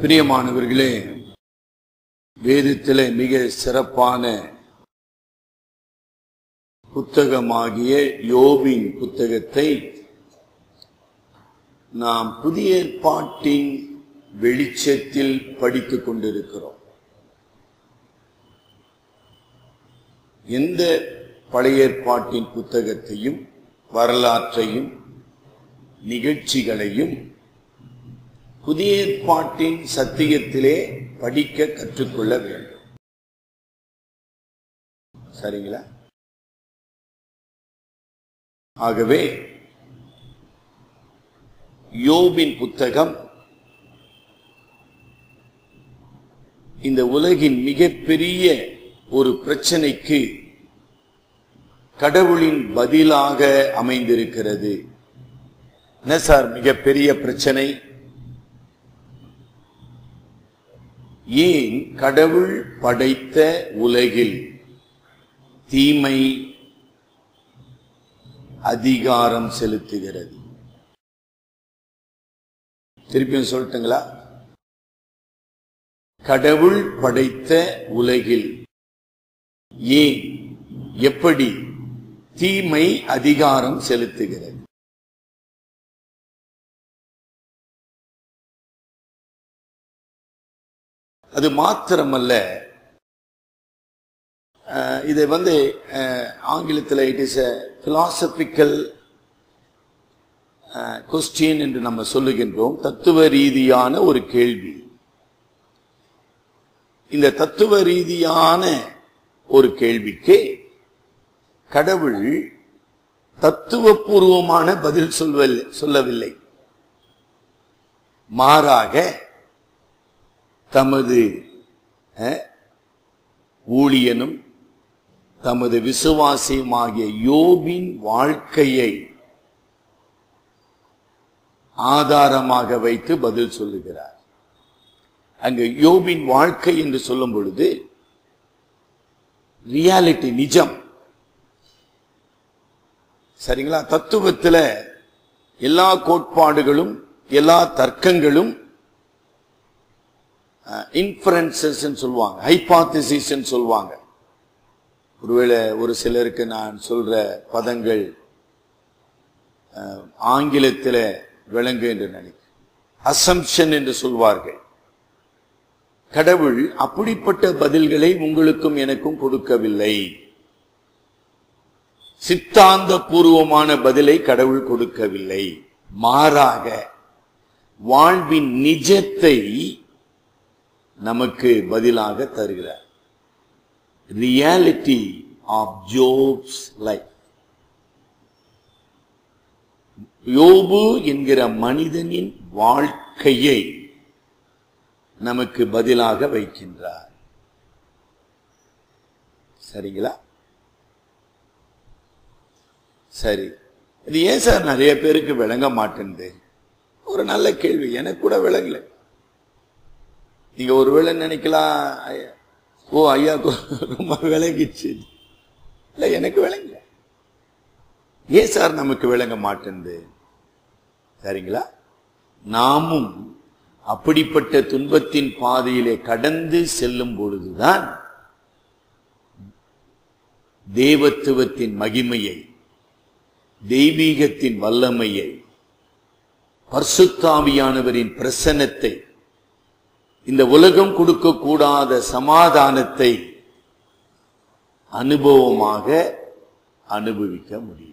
பிரியமானவர்களே வேதத்திலே மிக சிறப்பான புத்தகமாகிய யோபின் புத்தகத்தை நாம் புதிய ஏற்பாட்டின் வெளிச்சத்தில் படித்துக் கொண்டிருக்கிறோம் எந்த பழைய ஏற்பாட்டின் புத்தகத்தையும் வரலாற்றையும் நிகழ்ச்சிகளையும் புதிய ஏற்பாட்டின் சத்தியத்திலே படிக்க கற்றுக்கொள்ள வேண்டும் சரிங்களா ஆகவே யோபின் புத்தகம் இந்த உலகின் மிகப்பெரிய ஒரு பிரச்சனைக்கு கடவுளின் பதிலாக அமைந்திருக்கிறது என்ன சார் மிகப்பெரிய பிரச்சனை ஏன் கடவுள் படைத்த உலகில் தீமை அதிகாரம் செலுத்துகிறது திருப்பியும் சொல்லட்டுங்களா கடவுள் படைத்த உலகில் ஏன் எப்படி தீமை அதிகாரம் செலுத்துகிறது அது மாத்திரமல்ல அஹ், இதை வந்து ஆங்கிலத்தில் it is a philosophical question என்று நம்ம சொல்லுகின்றோம் தத்துவ ரீதியான ஒரு கேள்வி இந்த தத்துவ ரீதியான ஒரு கேள்விக்கு கடவுள் தத்துவபூர்வமான பதில் சொல்வதில்லை சொல்லவில்லை மாறாக தமது அஹ், ஊழியனும் தமது விசுவாசியுமாகிய யோபின் வாழ்க்கையை ஆதாரமாக வைத்து பதில் சொல்லுகிறார் அங்கு யோபின் வாழ்க்கை என்று சொல்லும் பொழுது ரியாலிட்டி நிஜம் சரிங்களா தத்துவத்துல எல்லா கோட்பாடுகளும் எல்லா தர்க்கங்களும் இன்ஃபரன்சஸ் சொல்லுவாங்க ஹைபாத்திசிஸ் சொல்லுவாங்க ஒருவேளை ஒரு சிலருக்கு நான் சொல்ற பதங்கள் அஹ், ஆங்கிலத்தில விளங்கு என்று நினைக்கிறேன் அசம்ஷன் என்று சொல்வார்கள் கடவுள் அப்படிப்பட்ட பதில்களை உங்களுக்கும் எனக்கும் கொடுக்கவில்லை சித்தாந்த பூர்வமான பதிலை கடவுள் கொடுக்கவில்லை மாறாக வாழ்வின் நிஜத்தை நமக்கு பதிலாக தருகிறார் ரியாலிட்டி ஆஃப் ஜோப்ஸ் லைஃப் யோபு என்கிற மனிதனின் வாழ்க்கையை நமக்கு பதிலாக வைக்கின்றார் சரிங்களா சரி இது ஏன் சார் நிறைய பேருக்கு விளங்க மாட்டேங்குது ஒரு நல்ல கேள்வி எனக்கு கூட விளங்கல நீங்க ஒருவேளை நினைக்கலாம் ஐயா, ஓ ஐயா ரொம்ப விளங்கிச்சு இல்ல எனக்கு விளங்கல ஏன் சார் நமக்கு விளங்க மாட்டேங்குது சரிங்களா நாமும் அப்படிப்பட்ட துன்பத்தின் பாதையிலே கடந்து செல்லும் பொழுதுதான் தேவத்துவத்தின் மகிமையை தெய்வீகத்தின் வல்லமையை பர்சுத்தாவியானவரின் பிரசன்னத்தை இந்த உலகம் கொடுக்கக்கூடாத சமாதானத்தை அனுபவமாக அனுபவிக்க முடியும்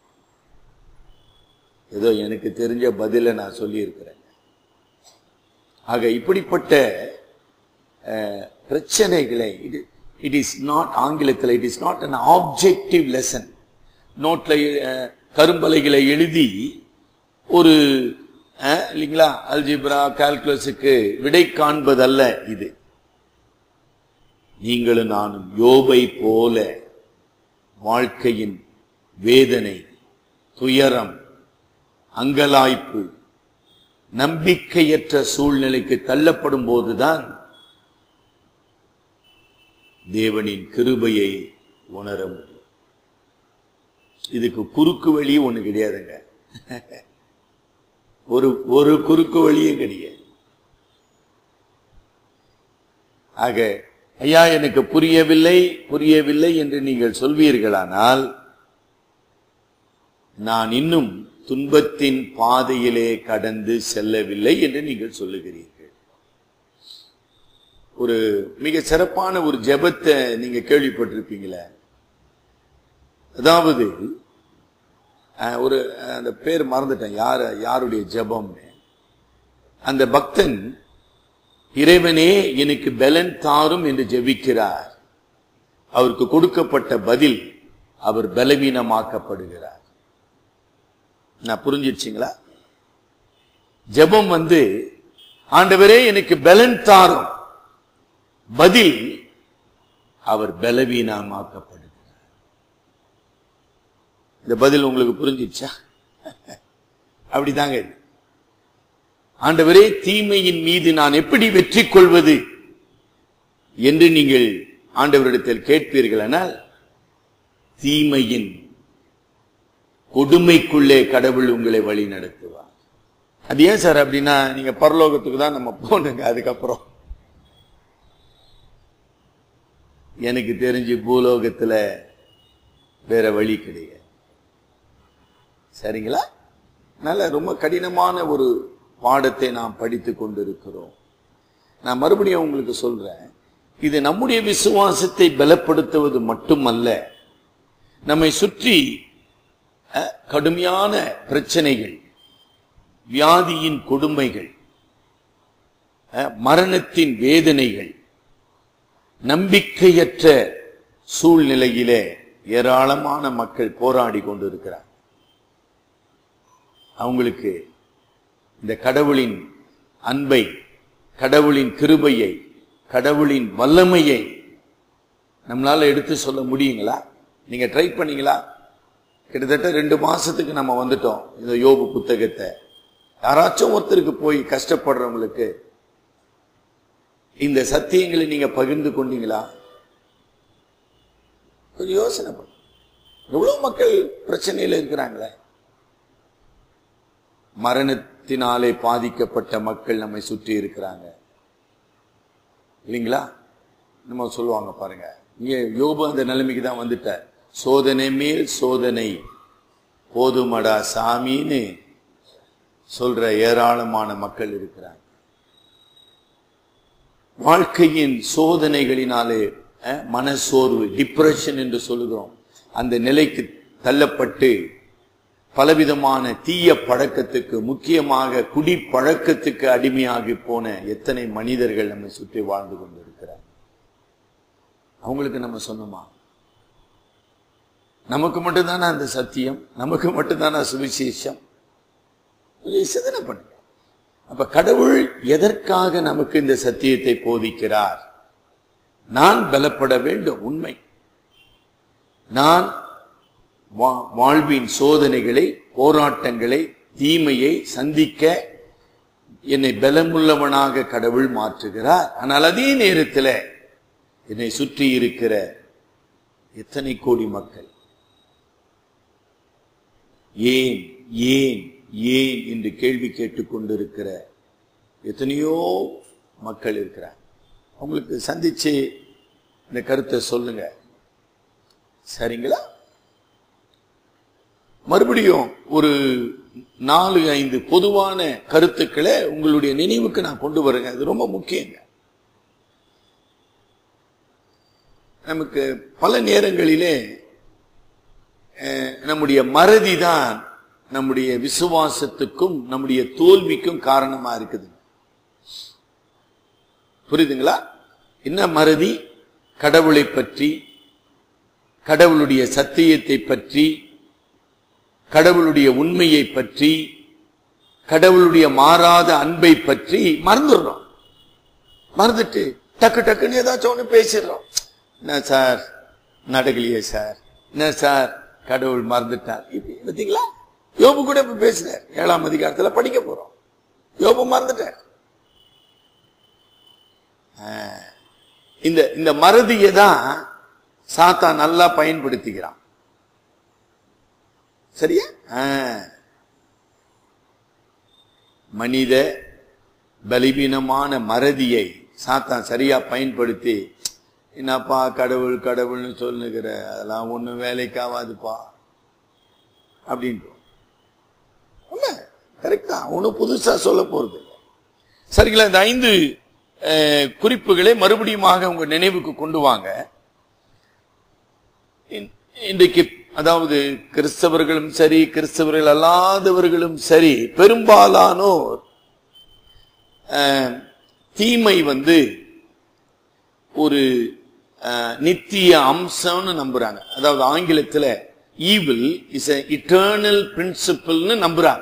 ஏதோ எனக்கு தெரிஞ்ச பதில நான் சொல்லியிருக்கிறேன் ஆக இப்படிப்பட்ட அஹ், பிரச்சனைகளை இட் இஸ் நாட் ஆங்கிலத்தில் it is not an objective lesson நோட்ல அஹ், கரும்பலைகளை எழுதி ஒரு அஹ், இல்லைங்களா அல்ஜிப்ரா கால்குலஸுக்கு விடை காண்பதல்ல இது நீங்களும் நானும் யோபை போல வாழ்க்கையின் வேதனை துயரம் அங்கலாய்ப்பு நம்பிக்கையற்ற சூழ்நிலைக்கு தள்ளப்படும் போதுதான் தேவனின் கிருபையை உணர முடியும் இதுக்கு குறுக்கு வழி ஒண்ணு கிடையாதுங்க ஒரு ஒரு குறுக்கு வழியும் கிடையாது ஆக ஐயா எனக்கு புரியவில்லை புரியவில்லை என்று நீங்கள் சொல்வீர்களானால் நான் இன்னும் துன்பத்தின் பாதையிலே கடந்து செல்லவில்லை என்று நீங்கள் சொல்லுகிறீர்கள் ஒரு மிக சிறப்பான ஒரு ஜெபத்தை நீங்க கேள்விப்பட்டிருப்பீங்களே அதாவது அஹ், ஒரு அஹ், அந்த பேர் மறந்துட்டேன் யார் யாருடைய ஜெபம்னு அந்த பக்தன் இறைவனே எனக்கு பலன் தாரும் என்று ஜெபிக்கிறார் அவருக்கு கொடுக்கப்பட்ட பதில் அவர் பலவீனமாக்கப்படுகிறார் நான் புரிஞ்சிருச்சுங்களா ஜெபம் வந்து ஆண்டவரே எனக்கு பலன் தாரும் பதில் அவர் பலவீனமாக்கப்படுகிறார் இந்த பதில் உங்களுக்கு புரிஞ்சிச்சா அப்படிதாங்க இது ஆண்டவரே தீமையின் மீது நான் எப்படி வெற்றி கொள்வது என்று நீங்கள் ஆண்டவரிடத்தில் கேட்பீர்களானால் தீமையின் கொடுமைக்குள்ளே கடவுள் உங்களை வழி நடத்துவார் அது ஏன் சார் அப்படின்னா நீங்க பரலோகத்துக்கு தான் நம்ம போனுங்க அதுக்கப்புறம் எனக்கு தெரிஞ்சு பூலோகத்துல வேற வழி கிடையாது சரிங்களா நல்ல ரொம்ப கடினமான ஒரு பாடத்தை நாம் படித்து கொண்டிருக்கிறோம் நான் மறுபடியும் உங்களுக்கு சொல்றேன் இது நம்முடைய விசுவாசத்தை பலப்படுத்துவது மட்டுமல்ல நம்மை சுற்றி அஹ், கடுமையான பிரச்சனைகள் வியாதியின் கொடுமைகள் அஹ், மரணத்தின் வேதனைகள் நம்பிக்கையற்ற சூழ்நிலையிலே ஏராளமான மக்கள் போராடி கொண்டிருக்கிறார் அவங்களுக்கு இந்த கடவுளின் அன்பை கடவுளின் கிருபையை கடவுளின் வல்லமையை நம்மளால எடுத்து சொல்ல முடியுங்களா நீங்க ட்ரை பண்ணீங்களா கிட்டத்தட்ட ரெண்டு மாசத்துக்கு நம்ம வந்துட்டோம் இந்த யோபு புத்தகத்தை யாராச்சும் ஒருத்தருக்கு போய் கஷ்டப்படுறவங்களுக்கு இந்த சத்தியங்களை நீங்க பகிர்ந்து கொண்டீங்களா கொஞ்சம் யோசனை பண்ணு எவ்வளவு மக்கள் பிரச்சனையில இருக்கிறாங்களே மரணத்தினாலே பாதிக்கப்பட்ட மக்கள் நம்மை சுற்றி இருக்கிறாங்க இல்லைங்களா நம்ம சொல்லுவாங்க பாருங்க இங்க யோபு அந்த நிலைமைக்கு தான் வந்துட்டார் சோதனை மேல் சோதனை போதுமடா சாமின்னு சொல்ற ஏராளமான மக்கள் இருக்கிறாங்க வாழ்க்கையின் சோதனைகளினாலே அஹ், மனசோர்வு டிப்ரெஷன் என்று சொல்லுகிறோம் அந்த நிலைக்கு தள்ளப்பட்டு பலவிதமான தீய பழக்கத்துக்கு முக்கியமாக குடி பழக்கத்துக்கு அடிமையாகி போன எத்தனை மனிதர்கள் நம்மை சுற்றி வாழ்ந்து கொண்டிருக்கிறார் அவங்களுக்கு நம்ம சொன்னோமா நமக்கு மட்டும்தானே அந்த சத்தியம் நமக்கு மட்டும்தானே சுவிசேஷம் கொஞ்சம் சிந்தனை பண்ணுங்க அப்ப கடவுள் எதற்காக நமக்கு இந்த சத்தியத்தை போதிக்கிறார் நான் பலப்பட வேண்டும் உண்மை நான் வா- வாழ்வின் சோதனைகளை போராட்டங்களை தீமையை சந்திக்க என்னை பலமுள்ளவனாக கடவுள் மாற்றுகிறார் ஆனால் அதே நேரத்தில் என்னை சுற்றி இருக்கிற எத்தனை கோடி மக்கள் ஏன் ஏன் ஏன் என்று கேள்வி கேட்டுக்கொண்டிருக்கிற எத்தனையோ மக்கள் இருக்கிறார் அவங்களுக்கு சந்திச்சு இந்த கருத்தை சொல்லுங்க சரிங்களா மறுபடியும் ஒரு நாலு ஐந்து பொதுவான கருத்துக்களை உங்களுடைய நினைவுக்கு நான் கொண்டு வரேங்க அது ரொம்ப முக்கியங்க நமக்கு பல நேரங்களிலே அஹ், நம்முடைய மறதி தான் நம்முடைய விசுவாசத்துக்கும் நம்முடைய தோல்விக்கும் காரணமா இருக்குது புரியுதுங்களா என்ன மறதி கடவுளை பற்றி கடவுளுடைய சத்தியத்தை பற்றி கடவுளுடைய உண்மையை பற்றி கடவுளுடைய மாறாத அன்பை பற்றி மறந்துடுறோம் மறந்துட்டு டக்கு டக்குன்னு ஏதாச்சும் ஒண்ணு பேசிடுறோம் என்ன சார் நடக்கலையே சார் என்ன சார் கடவுள் மறந்துட்டார் இப்படி பார்த்தீங்களா யோபு கூட இப்ப பேசுறார் ஏழாம் அதிகாரத்துல படிக்க போறோம் யோபு மறந்துட்டார் ஆ. இந்த இந்த மறதியை தான் சாத்தா நல்லா பயன்படுத்திக்கிறான் சரியா ஆ. மனித பலவீனமான மறதியை சாத்தான் சரியா பயன்படுத்தி என்னப்பா கடவுள் கடவுள்னு சொல்லுகிற அதெல்லாம் ஒண்ணும் வேலைக்காவாதுப்பா அப்படின்ட்டு கரெக்டா ஒன்றும் புதுசா சொல்ல போறது இல்ல. சரிங்களா இந்த ஐந்து அஹ், குறிப்புகளை மறுபடியுமாக உங்க நினைவுக்கு கொண்டு வாங்க இன்- இன்றைக்கு அதாவது கிறிஸ்தவர்களும் சரி கிறிஸ்தவர்கள் அல்லாதவர்களும் சரி பெரும்பாலானோர் அஹ், தீமை வந்து ஒரு அஹ், நித்திய அம்சம்னு நம்புறாங்க அதாவது ஆங்கிலத்துல ஈவில் இஸ் இட்டர்னல் பிரின்சிபிள்னு நம்புறாங்க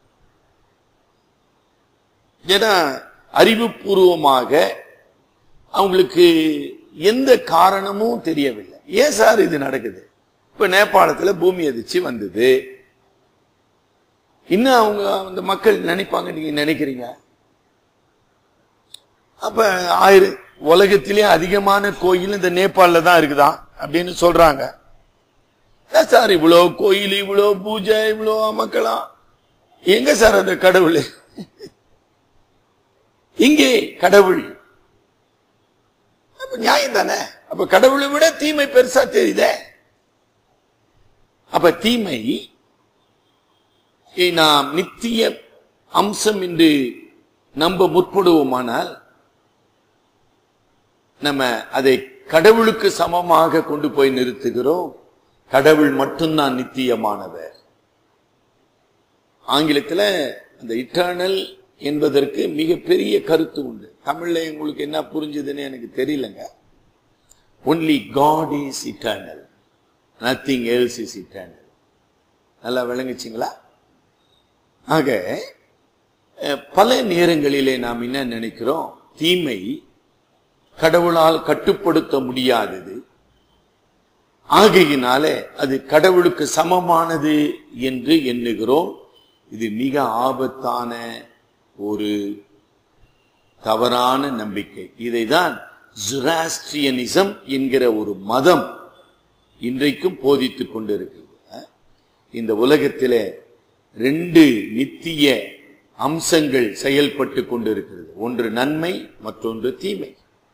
ஏன்னா அறிவுபூர்வமாக அவங்களுக்கு எந்த காரணமும் தெரியவில்லை ஏன் சார் இது நடக்குது இப்ப நேபாளத்துல பூமி அதிர்ச்சி வந்தது இன்னும் அவங்க அந்த மக்கள் நினைப்பாங்க நீங்க நினைக்கிறீங்க அப்ப ஆயிரம் உலகத்திலே அதிகமான கோயில் இந்த நேபாளில தான் இருக்குதான் அப்படின்னு சொல்றாங்க ஏன் சார் இவ்வளோ கோயில் இவ்வளோ பூஜை இவ்வளோ மக்களா எங்க சார் அந்த கடவுள் இங்கே கடவுள் அப்ப நியாயம் தானே அப்ப கடவுளை விட தீமை பெருசா தெரியுதே அப்ப தீமை நாம் நித்திய அம்சம் என்று நம்ப முற்படுவோமானால் நம்ம அதை கடவுளுக்கு சமமாக கொண்டு போய் நிறுத்துகிறோம் கடவுள் மட்டும்தான் நித்தியமானவர் ஆங்கிலத்துல அந்த இட்டர்னல் என்பதற்கு மிகப்பெரிய கருத்து உண்டு தமிழ்ல உங்களுக்கு என்ன புரிஞ்சுதுன்னு எனக்கு தெரியலங்க only God is eternal nothing else is eternal நல்லா விளங்குச்சிங்களா ஆக அஹ், பல நேரங்களிலே நாம் என்ன நினைக்கிறோம் தீமை கடவுளால் கட்டுப்படுத்த முடியாதது ஆகையினாலே அது கடவுளுக்கு சமமானது என்று எண்ணுகிறோம் இது மிக ஆபத்தான ஒரு தவறான நம்பிக்கை இதைதான் ஜுராஸ்ட்ரியனிசம் என்கிற ஒரு மதம் இன்றைக்கும் போதித்துக் கொண்டிருக்கிறது அஹ், இந்த உலகத்திலே ரெண்டு நித்திய அம்சங்கள் செயல்பட்டு கொண்டிருக்கிறது ஒன்று நன்மை மற்றொன்று தீமை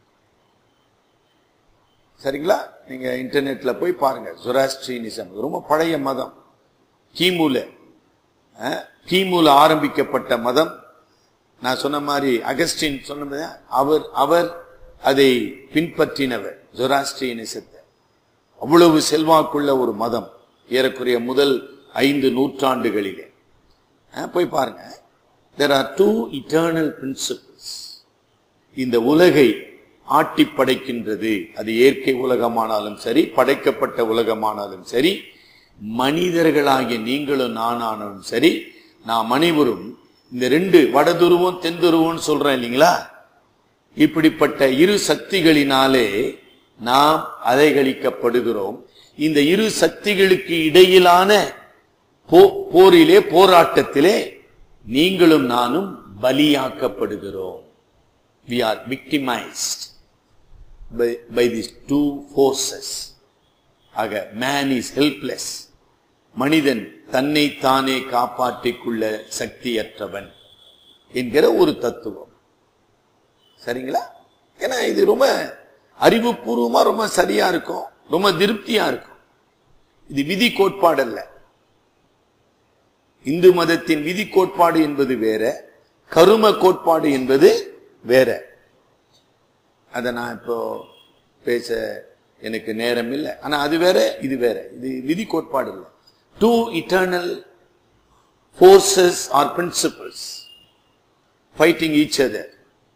சரிங்களா நீங்க இன்டர்நெட்ல போய் பாருங்க ஜொராஸ்ட்ரியனிசம் ரொம்ப பழைய மதம் கிமுல அஹ், கிமுல ஆரம்பிக்கப்பட்ட மதம் நான் சொன்ன மாதிரி அகஸ்டின் சொன்ன அவர் அவர் அதை பின்பற்றினவர் ஜொராஸ்ட்ரியனிசத்தை அவ்வளவு செல்வாக்குள்ள ஒரு மதம் ஏறக்குறைய முதல் ஐந்து நூற்றாண்டுகளிலே அஹ், போய் பாருங்க there are two eternal principles இந்த உலகை ஆட்டி படைக்கின்றது அது இயற்கை உலகமானாலும் சரி படைக்கப்பட்ட உலகமானாலும் சரி மனிதர்களாகிய நீங்களும் நானானாலும் சரி நாம் அனைவரும் இந்த ரெண்டு வடதுருவம் தென்துருவம் சொல்றேன் இல்லைங்களா இப்படிப்பட்ட இரு சக்திகளினாலே நாம் அலைகழிக்கப்படுகிறோம் இந்த இரு சக்திகளுக்கு இடையிலான போ- போரிலே போராட்டத்திலே நீங்களும் நானும் பலியாக்கப்படுகிறோம் we are victimized by, by these two forces ஆக man is helpless மனிதன் தன்னை தானே காப்பாற்றிக் கொள்ள சக்தியற்றவன் என்கிற ஒரு தத்துவம் சரிங்களா ஏன்னா இது ரொம்ப அறிவுபூர்வமா ரொம்ப சரியா இருக்கும் ரொம்ப திருப்தியா இருக்கும் இது விதி கோட்பாடு அல்ல இந்து மதத்தின் விதி கோட்பாடு என்பது வேற கரும கோட்பாடு என்பது வேற அதை நான் இப்போ பேச எனக்கு நேரம் இல்லை ஆனா அது வேற இது வேற இது விதி கோட்பாடு இல்லை two eternal forces or principles fighting each other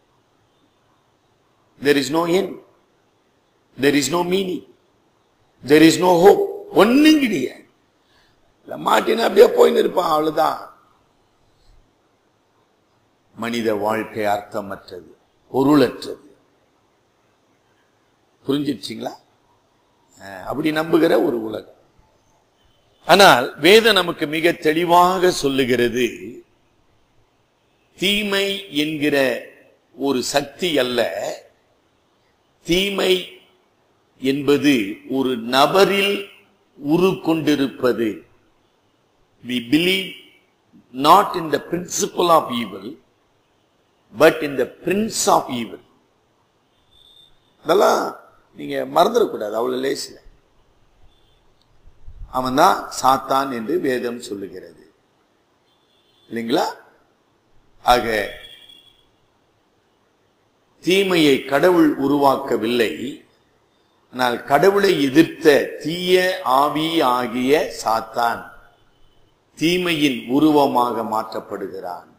there is no end there is no meaning there is no hope ஒன்னும் கிடையாது இல்ல மாட்டினா அப்படியே போயின்னு இருப்பான் அவ்வளவுதான் மனித வாழ்க்கை அர்த்தமற்றது பொருளற்றது புரிஞ்சிருச்சிங்களா அஹ், அப்படி நம்புகிற ஒரு உலகம் ஆனால் வேதம் நமக்கு மிக தெளிவாக சொல்லுகிறது தீமை என்கிற ஒரு சக்தி அல்ல தீமை என்பது ஒரு நபரில் உருக்கொண்டிருப்பது we believe not in the principle of evil but in the prince of evil இதெல்லாம் நீங்க மறந்துடக்கூடாது அவ்வளவு லேசில் அவன் தான் சாத்தான் என்று வேதம் சொல்லுகிறது இல்லைங்களா ஆக தீமையை கடவுள் உருவாக்கவில்லை ஆனால் கடவுளை எதிர்த்த தீய ஆவி ஆகிய சாத்தான் தீமையின் உருவமாக மாற்றப்படுகிறான்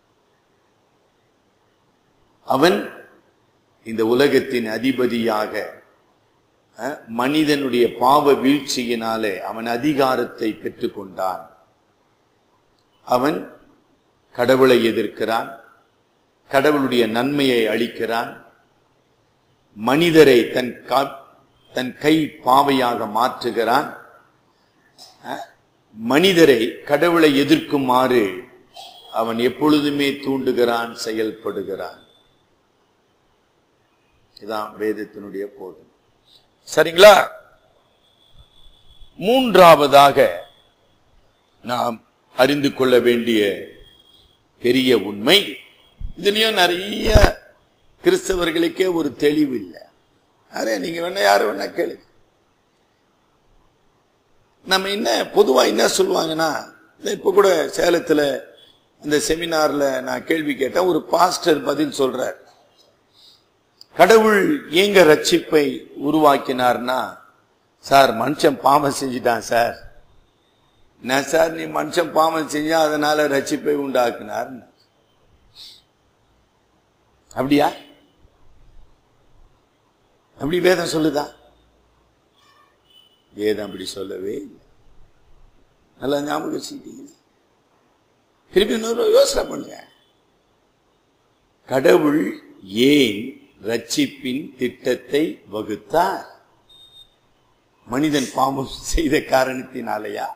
அவன் இந்த உலகத்தின் அதிபதியாக அஹ், மனிதனுடைய பாவ வீழ்ச்சியினாலே அவன் அதிகாரத்தை பெற்றுக்கொண்டான் அவன் கடவுளை எதிர்க்கிறான் கடவுளுடைய நன்மையை அளிக்கிறான் மனிதரை தன் கா- தன் கை பாவையாக மாற்றுகிறான் அஹ், மனிதரை கடவுளை எதிர்க்குமாறு அவன் எப்பொழுதுமே தூண்டுகிறான் செயல்படுகிறான் இதான் வேதத்தினுடைய போதும் சரிங்களா மூன்றாவதாக நாம் அறிந்து கொள்ள வேண்டிய பெரிய உண்மை இதுலயும் நிறைய கிறிஸ்தவர்களுக்கே ஒரு தெளிவு இல்லை அரே நீங்க வேணா யாரு வேணா கேளு நம்ம என்ன பொதுவா என்ன சொல்லுவாங்கன்னா இந்த இப்ப கூட சேலத்துல இந்த செமினார்ல நான் கேள்வி கேட்டேன் ஒரு பாஸ்டர் பதில் சொல்றார் கடவுள் ஏங்க ரட்சிப்பை உருவாக்கினார்னா சார் மனுஷன் பாவம் செஞ்சிட்டான் சார் என்ன சார் நீ மனுஷன் பாவம் செஞ்சா அதனால ரட்சிப்பை உண்டாக்குனார் அப்படியா அப்படி வேதம் சொல்லுதா வேதம் அப்படி சொல்லவே இல்லை நல்லா ஞாபகம் வச்சுக்கிட்டீங்க திருப்பி இன்னொரு யோசனை பண்ணுங்க கடவுள் ஏன் ரட்சிப்பின் திட்டத்தை வகுத்தார் மனிதன் பாவம் செய்த காரணத்தினாலயா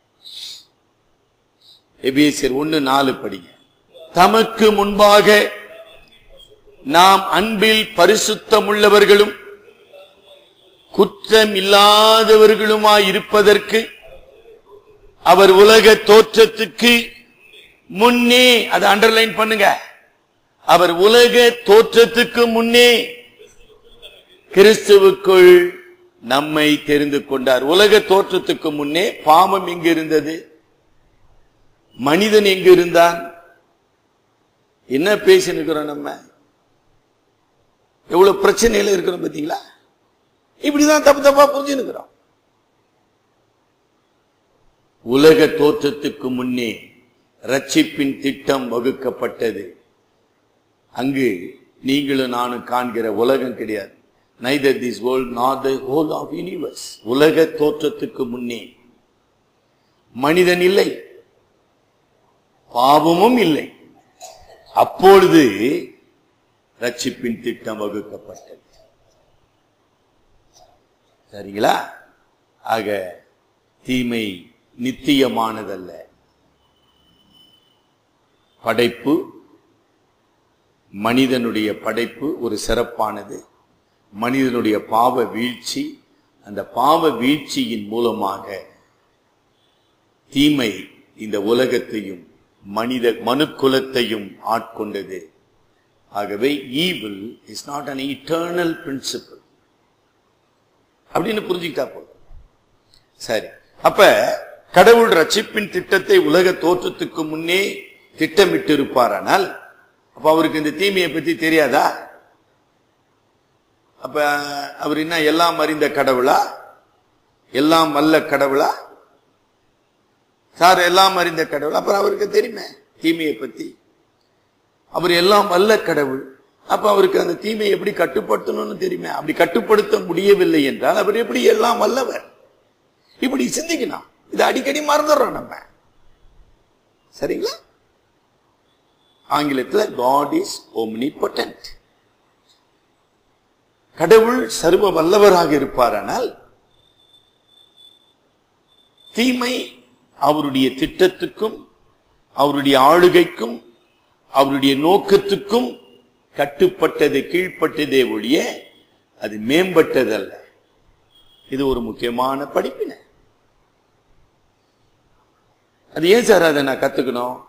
எபேசியர் ஒன்னு நாலு படிங்க தமக்கு முன்பாக நாம் அன்பில் பரிசுத்தமுள்ளவர்களும் குற்றம் இல்லாதவர்களுமாய் இருப்பதற்கு அவர் உலக தோற்றத்துக்கு முன்னே அதை அண்டர்லைன் பண்ணுங்க அவர் உலக தோற்றத்துக்கு முன்னே கிறிஸ்துவுக்குள் நம்மை தெரிந்து கொண்டார் உலக தோற்றத்துக்கு முன்னே பாவம் எங்கு இருந்தது மனிதன் எங்கு இருந்தான் என்ன பேசினுக்கிறோம் நம்ம எவ்வளவு பிரச்சனையில இருக்கிறோம் பாத்தீங்களா இப்படிதான் தப்பு தப்பா புரிஞ்சுனுக்கிறோம் உலக தோற்றத்துக்கு முன்னே ரட்சிப்பின் திட்டம் வகுக்கப்பட்டது அங்கு நீங்களும் நானும் காண்கிற உலகம் கிடையாது neither this world not the whole of universe உலக தோற்றத்துக்கு முன்னே மனிதன் இல்லை பாவமும் இல்லை அப்பொழுது ரட்சிப்பின் திட்டம் வகுக்கப்பட்டது சரிங்களா ஆக தீமை நித்தியமானதல்ல படைப்பு மனிதனுடைய படைப்பு ஒரு சிறப்பானது மனிதனுடைய பாவ வீழ்ச்சி அந்த பாவ வீழ்ச்சியின் மூலமாக தீமை இந்த உலகத்தையும் மனித மனுக்குலத்தையும் ஆட்கொண்டது ஆகவே evil is not an eternal principle அப்படின்னு புரிஞ்சுக்கிட்டா போதும் சரி அப்ப கடவுள் ரட்சிப்பின் திட்டத்தை உலக தோற்றத்துக்கு முன்னே திட்டமிட்டு இருப்பாரானால் அப்ப அவருக்கு இந்த தீமையை பத்தி தெரியாதா அப்ப அவர் என்ன எல்லாம் அறிந்த கடவுளா எல்லாம் வல்ல கடவுளா சார் எல்லாம் அறிந்த கடவுள் அப்புறம் அவருக்கு தெரியுமே தீமையை பத்தி அவர் எல்லாம் வல்ல கடவுள் அப்ப அவருக்கு அந்த தீமையை எப்படி கட்டுப்படுத்தணும்னு தெரியுமே அப்படி கட்டுப்படுத்த முடியவில்லை என்றால் அவர் எப்படி எல்லாம் வல்லவர் இப்படி சிந்திக்கணும் இது அடிக்கடி மறந்துடுறோம் நம்ம சரிங்களா ஆங்கிலத்தில் காட் இஸ் omnipotent கடவுள் சர்வ வல்லவராக இருப்பாரானால் தீமை அவருடைய திட்டத்துக்கும் அவருடைய ஆளுகைக்கும் அவருடைய நோக்கத்துக்கும் கட்டுப்பட்டது கீழ்ப்பட்டதே ஒழிய அது மேம்பட்டதல்ல இது ஒரு முக்கியமான படிப்பினை அது ஏன் சார் அதை நான் கத்துக்கணும்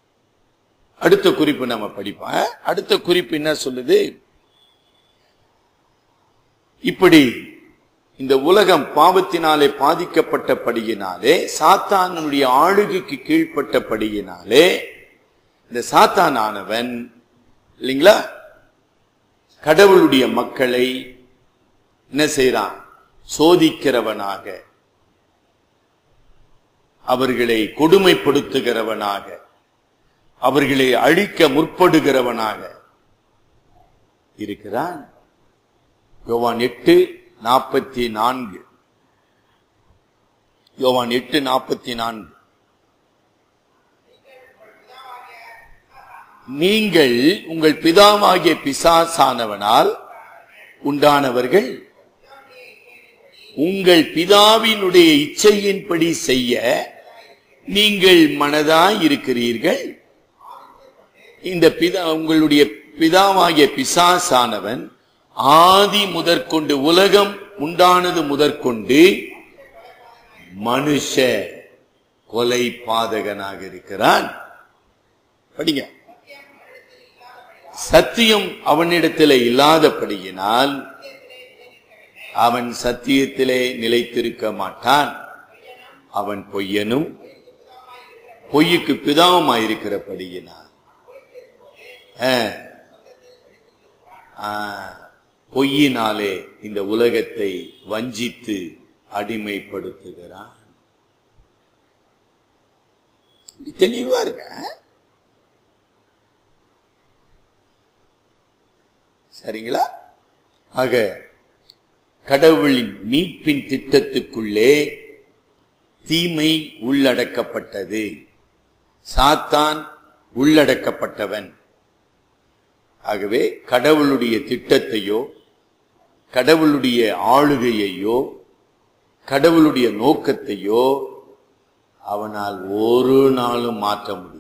அடுத்த குறிப்பு நம்ம படிப்போம் அடுத்த குறிப்பு என்ன சொல்லுது இப்படி இந்த உலகம் பாவத்தினாலே பாதிக்கப்பட்டபடியினாலே சாத்தானுடைய ஆளுகைக்கு கீழ்ப்பட்டபடியினாலே இந்த சாத்தான் ஆனவன் இல்லைங்களா கடவுளுடைய மக்களை என்ன செய்றான் சோதிக்கிறவனாக அவர்களை கொடுமைப்படுத்துகிறவனாக அவர்களை அழிக்க முற்படுகிறவனாக இருக்கிறான் யோவான் எட்டு நாற்பத்தி நான்கு யோவான் எட்டு நாற்பத்தி நான்கு நீங்கள் உங்கள் பிதாவாகிய பிசாசானவனால் உண்டானவர்கள் உங்கள் பிதாவினுடைய இச்சையின்படி செய்ய நீங்கள் மனதாய் இருக்கிறீர்கள் இந்த பிதா உங்களுடைய பிதாவாகிய பிசாசானவன் ஆதி முதற்கொண்டு உலகம் உண்டானது முதற்கொண்டு மனுஷ கொலை பாதகனாக இருக்கிறான் படிங்க சத்தியம் அவனிடத்திலே இல்லாதபடியினால் அவன் சத்தியத்திலே நிலைத்திருக்க மாட்டான் அவன் பொய்யனும் பொய்யுக்கு பிதாவுமாயிருக்கிறபடியினால் ஆ. ஆ, பொய்யினாலே இந்த உலகத்தை வஞ்சித்து அடிமைப்படுத்துகிறான் இப்படி தெளிவா இருக்க சரிங்களா ஆக கடவுளின் மீட்பின் திட்டத்துக்குள்ளே தீமை உள்ளடக்கப்பட்டது சாத்தான் உள்ளடக்கப்பட்டவன் ஆகவே கடவுளுடைய திட்டத்தையோ கடவுளுடைய ஆளுகையையோ கடவுளுடைய நோக்கத்தையோ அவனால் ஒரு நாளும் மாற்ற முடியும்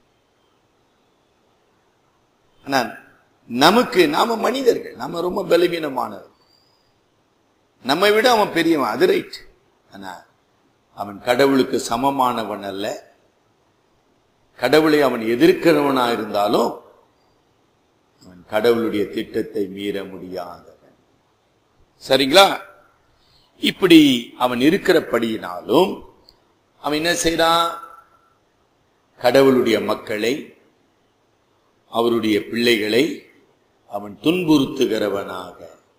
ஆனா நமக்கு நாம மனிதர்கள் நாம ரொம்ப பலவீனமானவர் நம்மை விட அவன் பெரியவன் அது ரைட் ஆனா அவன் கடவுளுக்கு சமமானவன் அல்ல கடவுளை அவன் எதிர்க்கிறவனா இருந்தாலும் அவன் கடவுளுடைய திட்டத்தை மீற முடியாதவன் சரிங்களா இப்படி அவன் இருக்கிறபடியினாலும் அவன் என்ன செய்றான் கடவுளுடைய மக்களை அவருடைய பிள்ளைகளை அவன் துன்புறுத்துகிறவனாக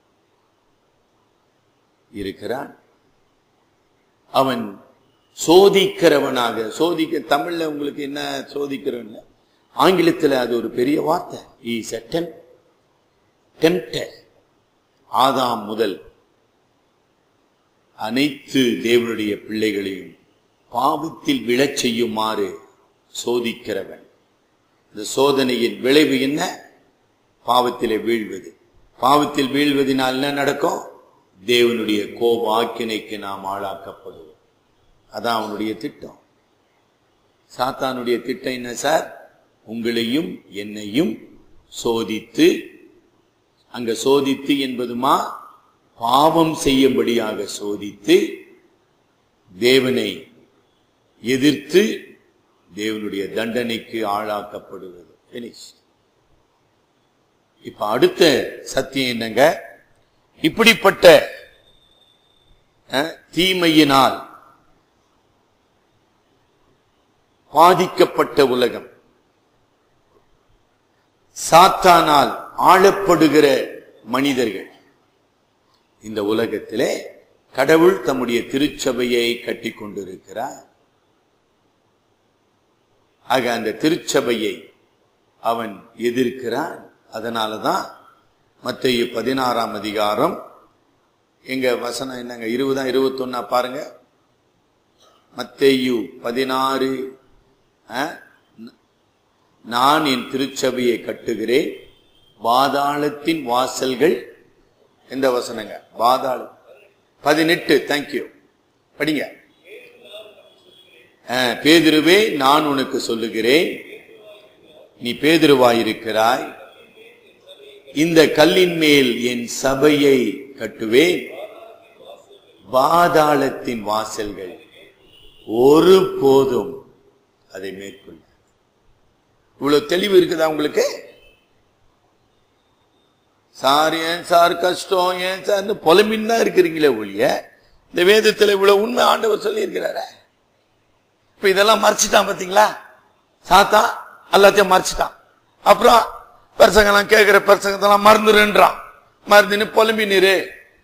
இருக்கிறான் அவன் சோதிக்கிறவனாக சோதிக்க தமிழ்ல உங்களுக்கு என்ன சோதிக்கிறவன் ஆங்கிலத்தில் அது ஒரு பெரிய வார்த்தை இஸ் டெம்டர் ஆதாம் முதல் அனைத்து தேவனுடைய பிள்ளைகளையும் பாவத்தில் விழச் செய்யுமாறு சோதிக்கிறவன் இந்த சோதனையின் விளைவு என்ன பாவத்திலே வீழ்வது பாவத்தில் வீழ்வதனால் என்ன நடக்கும் தேவனுடைய கோப ஆக்கினைக்கு நாம் ஆளாக்கப்படுவோம் அதான் அவனுடைய திட்டம் சாத்தானுடைய திட்டம் என்ன சார் உங்களையும் என்னையும் சோதித்து அங்க சோதித்து என்பதுமா பாவம் செய்யும்படியாக சோதித்து தேவனை எதிர்த்து தேவனுடைய தண்டனைக்கு ஆளாக்கப்படுவது Finish. இப்ப அடுத்த சத்தியம் என்னங்க இப்படிப்பட்ட அஹ், தீமையினால் பாதிக்கப்பட்ட உலகம் சாத்தானால் ஆளப்படுகிற மனிதர்கள் இந்த உலகத்திலே கடவுள் தம்முடைய திருச்சபையை கட்டிக் கொண்டிருக்கிறார் ஆக அந்த திருச்சபையை அவன் எதிர்க்கிறான் அதனாலதான் மத்திய பதினாறாம் அதிகாரம் எங்க வசனம் என்னங்க இருபதா இருபத்தொன்னா பாருங்க மத்தேயு பதினாறு ஆ? நான் என் திருச்சபையை கட்டுகிறேன் பாதாளத்தின் வாசல்கள் எந்த வசனங்க பாதாளம் பதினெட்டு தேங்க்யூ படிங்க ஆ, பேதுருவே நான் உனக்கு சொல்லுகிறேன் நீ பேதுருவாயிருக்கிறாய் இந்த கல்லின் மேல் என் சபையை கட்டுவேன் பாதாளத்தின் வாசல்கள் ஒரு போதும் அதை மேற்கொள்ள இவ்வளவு தெளிவு இருக்குதா உங்களுக்கு சார் ஏன் சார் கஷ்டம் ஏன் சார்னு புலம்பின்னு தான் இருக்கிறீங்களே ஒழிய இந்த வேதத்துல இவ்வளவு உண்மை ஆண்டவர் சொல்லி இருக்கிறாரு இப்ப இதெல்லாம் மறைச்சிட்டான் பாத்தீங்களா சாத்தான் எல்லாத்தையும் மறைச்சிட்டான் அப்புறம் பரிசங்கெல்லாம் கேட்கிற பரிசங்கத்தெல்லாம் மறந்துருன்றான் மறந்துன்னு புலம்பி நீரு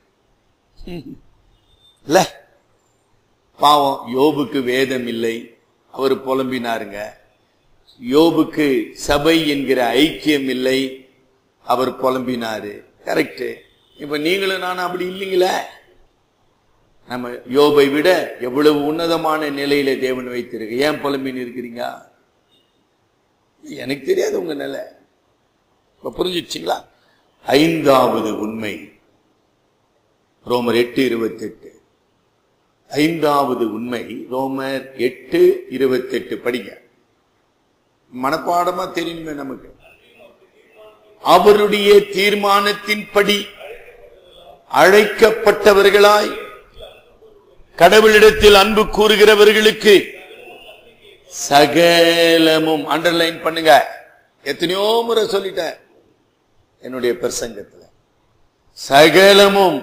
இல்ல பாவம் யோபுக்கு வேதம் இல்லை அவர் புலம்பினாருங்க யோபுக்கு சபை என்கிற ஐக்கியம் இல்லை அவர் புலம்பினாரு கரெக்ட் இப்ப நீங்களும் நானும் அப்படி இல்லைங்களே நம்ம யோபை விட எவ்வளவு உன்னதமான நிலையில தேவன் வைத்திருக்கு ஏன் புலம்பின்னு இருக்கிறீங்க எனக்கு தெரியாது உங்க நிலை இப்ப புரிஞ்சிடுச்சுங்களா ஐந்தாவது உண்மை ரோமர் எட்டு இருபத்தி எட்டு ஐந்தாவது உண்மை ரோமர் எட்டு இருபத்தி எட்டு படிங்க மனப்பாடமா தெரியுமே நமக்கு அவருடைய தீர்மானத்தின்படி அழைக்கப்பட்டவர்களாய் கடவுளிடத்தில் அன்பு கூறுகிறவர்களுக்கு சகலமும் அண்டர்லைன் பண்ணுங்க எத்தனையோ முறை சொல்லிட்டேன் என்னுடைய பிரசங்கத்துல சகலமும்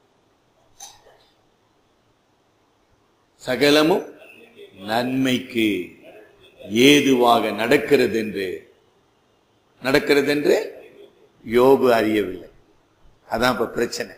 சகலமும் நன்மைக்கு ஏதுவாக நடக்கிறது என்று நடக்கிறது என்று யோபு அறியவில்லை அதான் இப்ப பிரச்சனை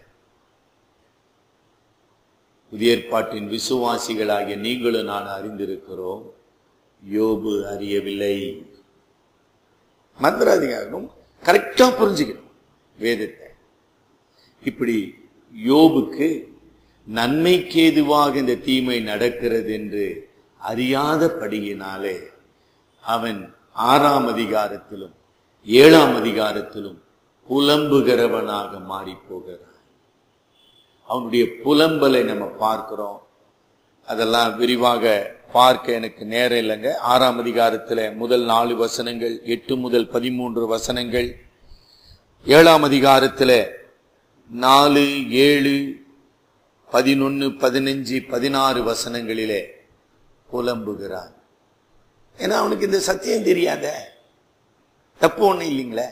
புதிய ஏற்பாட்டின் விசுவாசிகளாகிய நீங்களும் நான் அறிந்திருக்கிறோம் யோபு அறியவில்லை மந்திராதிகாரம் கரெக்டா புரிஞ்சுக்கணும் வேதத்தை இப்படி யோபுக்கு நன்மைக்கு ஏதுவாக இந்த தீமை நடக்கிறது என்று அறியாதபடியினாலே அவன் ஆறாம் அதிகாரத்திலும் ஏழாம் அதிகாரத்திலும் புலம்புகிறவனாக மாறி போகிறான் அவனுடைய புலம்பலை நம்ம பார்க்கிறோம் அதெல்லாம் விரிவாக பார்க்க எனக்கு நேரம் இல்லைங்க ஆறாம் அதிகாரத்துல முதல் நாலு வசனங்கள் எட்டு முதல் பதிமூன்று வசனங்கள் ஏழாம் அதிகாரத்துல நாலு ஏழு பதினொன்னு பதினஞ்சு பதினாறு வசனங்களிலே புலம்புகிறான் ஏன்னா அவனுக்கு இந்த சத்தியம் தெரியாத தப்பு ஒண்ணு இல்லைங்களே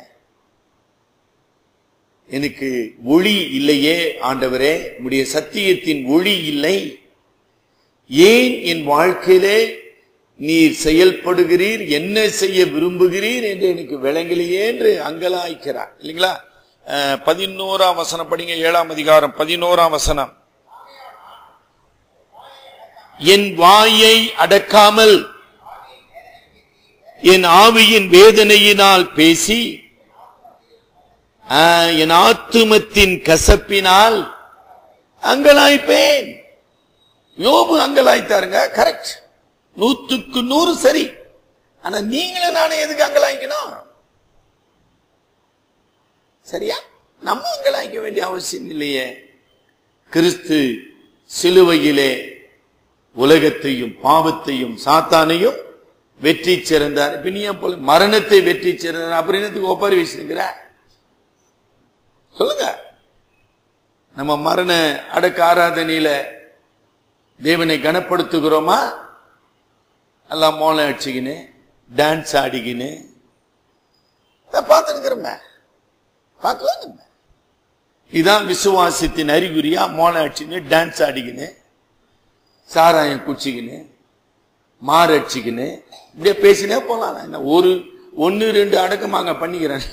எனக்கு ஒளி இல்லையே ஆண்டவரே உடைய சத்தியத்தின் ஒளி இல்லை ஏன் என் வாழ்க்கையிலே நீர் செயல்படுகிறீர் என்ன செய்ய விரும்புகிறீர் என்று எனக்கு விளங்கலையே என்று அங்கலாய்க்கிறார் இல்லைங்களா அஹ், பதினோராம் வசனம் படிங்க ஏழாம் அதிகாரம் பதினோராம் வசனம் என் வாயை அடக்காமல் என் ஆவியின் வேதனையினால் பேசி ஆ, என் ஆத்துமத்தின் கசப்பினால் அங்கலாய்ப்பேன் யோபு அங்கலாய்த்தாருங்க கரெக்ட் நூத்துக்கு நூறு சரி ஆனா நீங்களும் நானே எதுக்கு அங்கலாய்க்கணும் சரியா நம்ம அங்கலாய்க்க வேண்டிய அவசியம் இல்லையே கிறிஸ்து சிலுவையிலே உலகத்தையும் பாவத்தையும் சாத்தானையும் வெற்றி சிறந்தார் இப்ப நீ ஏன் போல மரணத்தை வெற்றி சிறந்தார் அப்படின்னு ஒப்பாரி வச்சிருக்கிற சொல்லுங்க நம்ம மரண அடக்க ஆராதனையில தேவனை கனப்படுத்துகிறோமா எல்லாம் மோளம் அடிச்சுக்கின்னு டான்ஸ் ஆடிக்கின்னு பார்த்துருக்கிறோமே பார்க்கலாம் நம்ம இதான் விசுவாசத்தின் அறிகுறியா மோளம் அடிச்சுன்னு டான்ஸ் ஆடிக்கின்னு சாராயம் குச்சிக்கின்னு மாறு அடிச்சுக்கின்னு இப்படியே பேசினே போலாம் நான் என்ன ஒரு ஒன்னு ரெண்டு அடக்கமாங்க பண்ணிக்கிறேன்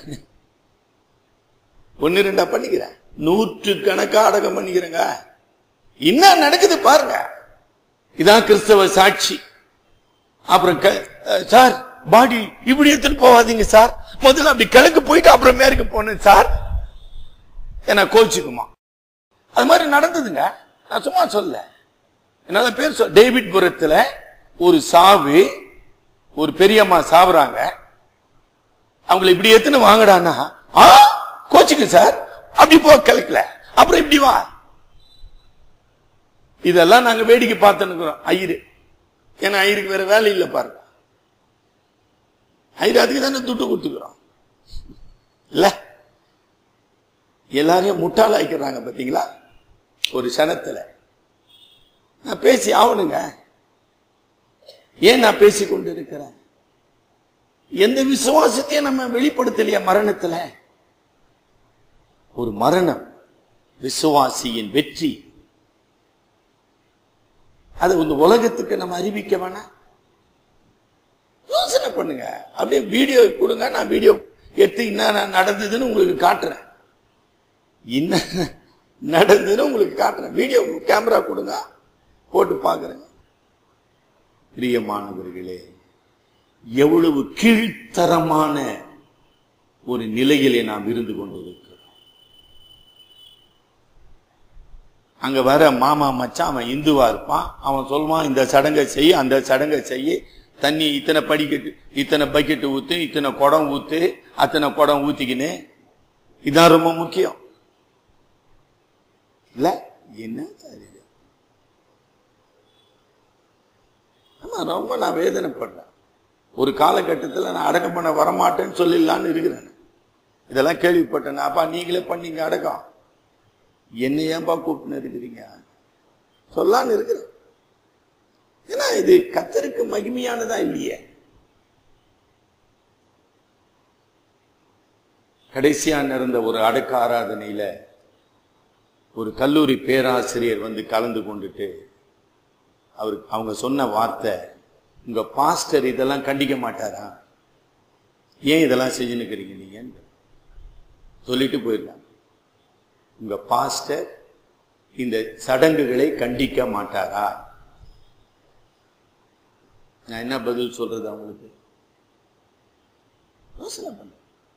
ஒன்னு ரெண்டா பண்ணிக்கிறேன் நூற்று கணக்கா அடக்கம் பண்ணிக்கிறேங்க என்ன நடக்குது பாருங்க இதான் கிறிஸ்தவ சாட்சி அப்புறம் க- அஹ், சார் பாடி இப்படி எடுத்துட்டு போகாதீங்க சார் முதல்ல அப்படி கிழக்கு போயிட்டு அப்புறம் மேற்கு போனேன் சார் என்ன கோச்சுக்குமா அது மாதிரி நடந்ததுங்க நான் சும்மா சொல்ல என்னால பேர் சொல் டேவிட் புரத்துல ஒரு சாவு ஒரு பெரியம்மா சாவுறாங்க அவங்களை இப்படி எத்தனை வாங்கடான்னா ஆ கோச்சுக்கு சார் அப்படி போ கிழக்குல அப்புறம் இப்படி வா இதெல்லாம் நாங்க வேடிக்கை பார்த்துன்னுக்குறோம் ஐயரு ஏன்னா ஐயருக்கு வேற வேலை இல்லை பாருங்க ஐயரு அதுக்கு தானே துட்டு கொடுத்துக்கிறோம் இல்ல எல்லாரையும் முட்டாளாக்கிறாங்க பாத்தீங்களா ஒரு சனத்துல நான் பேசி ஆகணுங்க ஏன் நான் பேசி கொண்டு இருக்கிறேன் எந்த விசுவாசத்தையும் நம்ம வெளிப்படுத்தலையா மரணத்துல ஒரு மரணம் விசுவாசியின் வெற்றி அது இந்த உலகத்துக்கு நம்ம அறிவிக்க வேணாம் யோசனை பண்ணுங்க அப்படியே வீடியோ கொடுங்க நான் வீடியோ எடுத்து என்ன நடந்ததுன்னு உங்களுக்கு காட்டுறேன் என்ன நடந்ததுன்னு உங்களுக்கு காட்டுறேன் வீடியோ கேமரா கொடுங்க போட்டு பார்க்குறேன் பிரியமானவர்களே எவ்வளவு கீழ்த்தரமான ஒரு நிலையிலே நாம் இருந்து கொண்டிருக்கிறோம் அங்க வர மாமா மச்சான் அவன் இந்துவா இருப்பான் அவன் சொல்லுவான் இந்த சடங்கை செய்ய அந்த சடங்கை செய்ய தண்ணி இத்தனை படிக்கட்டு இத்தனை பக்கெட்டு ஊத்து இத்தனை குடம் ஊத்து அத்தனை குடம் ஊத்திக்கின்னு இதான் ரொம்ப முக்கியம் இல்ல என்ன சார் இது ஆமா ரொம்ப நான் வேதனைப்படுறேன் ஒரு காலகட்டத்தில் நான் அடக்கம் பண்ண வரமாட்டேன்னு சொல்லிடலான்னு இருக்கிறேன் இதெல்லாம் கேள்விப்பட்டேன் அப்பா நீங்களே பண்ணீங்க அடக்கம் என்ன ஏன்பா கூப்பிட்டு இருக்கிறீங்க சொல்லான்னு இருக்கிறேன் ஏன்னா இது கத்தருக்கு மகிமையானதா இல்லையே கடைசியா நடந்த ஒரு அடக்க ஆராதனையில ஒரு கல்லூரி பேராசிரியர் வந்து கலந்து கொண்டுட்டு அவர் அவங்க சொன்ன வார்த்தை உங்க பாஸ்டர் இதெல்லாம் கண்டிக்க மாட்டாரா ஏன் இதெல்லாம் செஞ்சுன்னுக்கிறீங்க நீங்க சொல்லிட்டு போயிருக்காங்க உங்க பாஸ்டர் இந்த சடங்குகளை கண்டிக்க மாட்டாரா நான் என்ன பதில் சொல்றது அவங்களுக்கு யோசனை பண்ண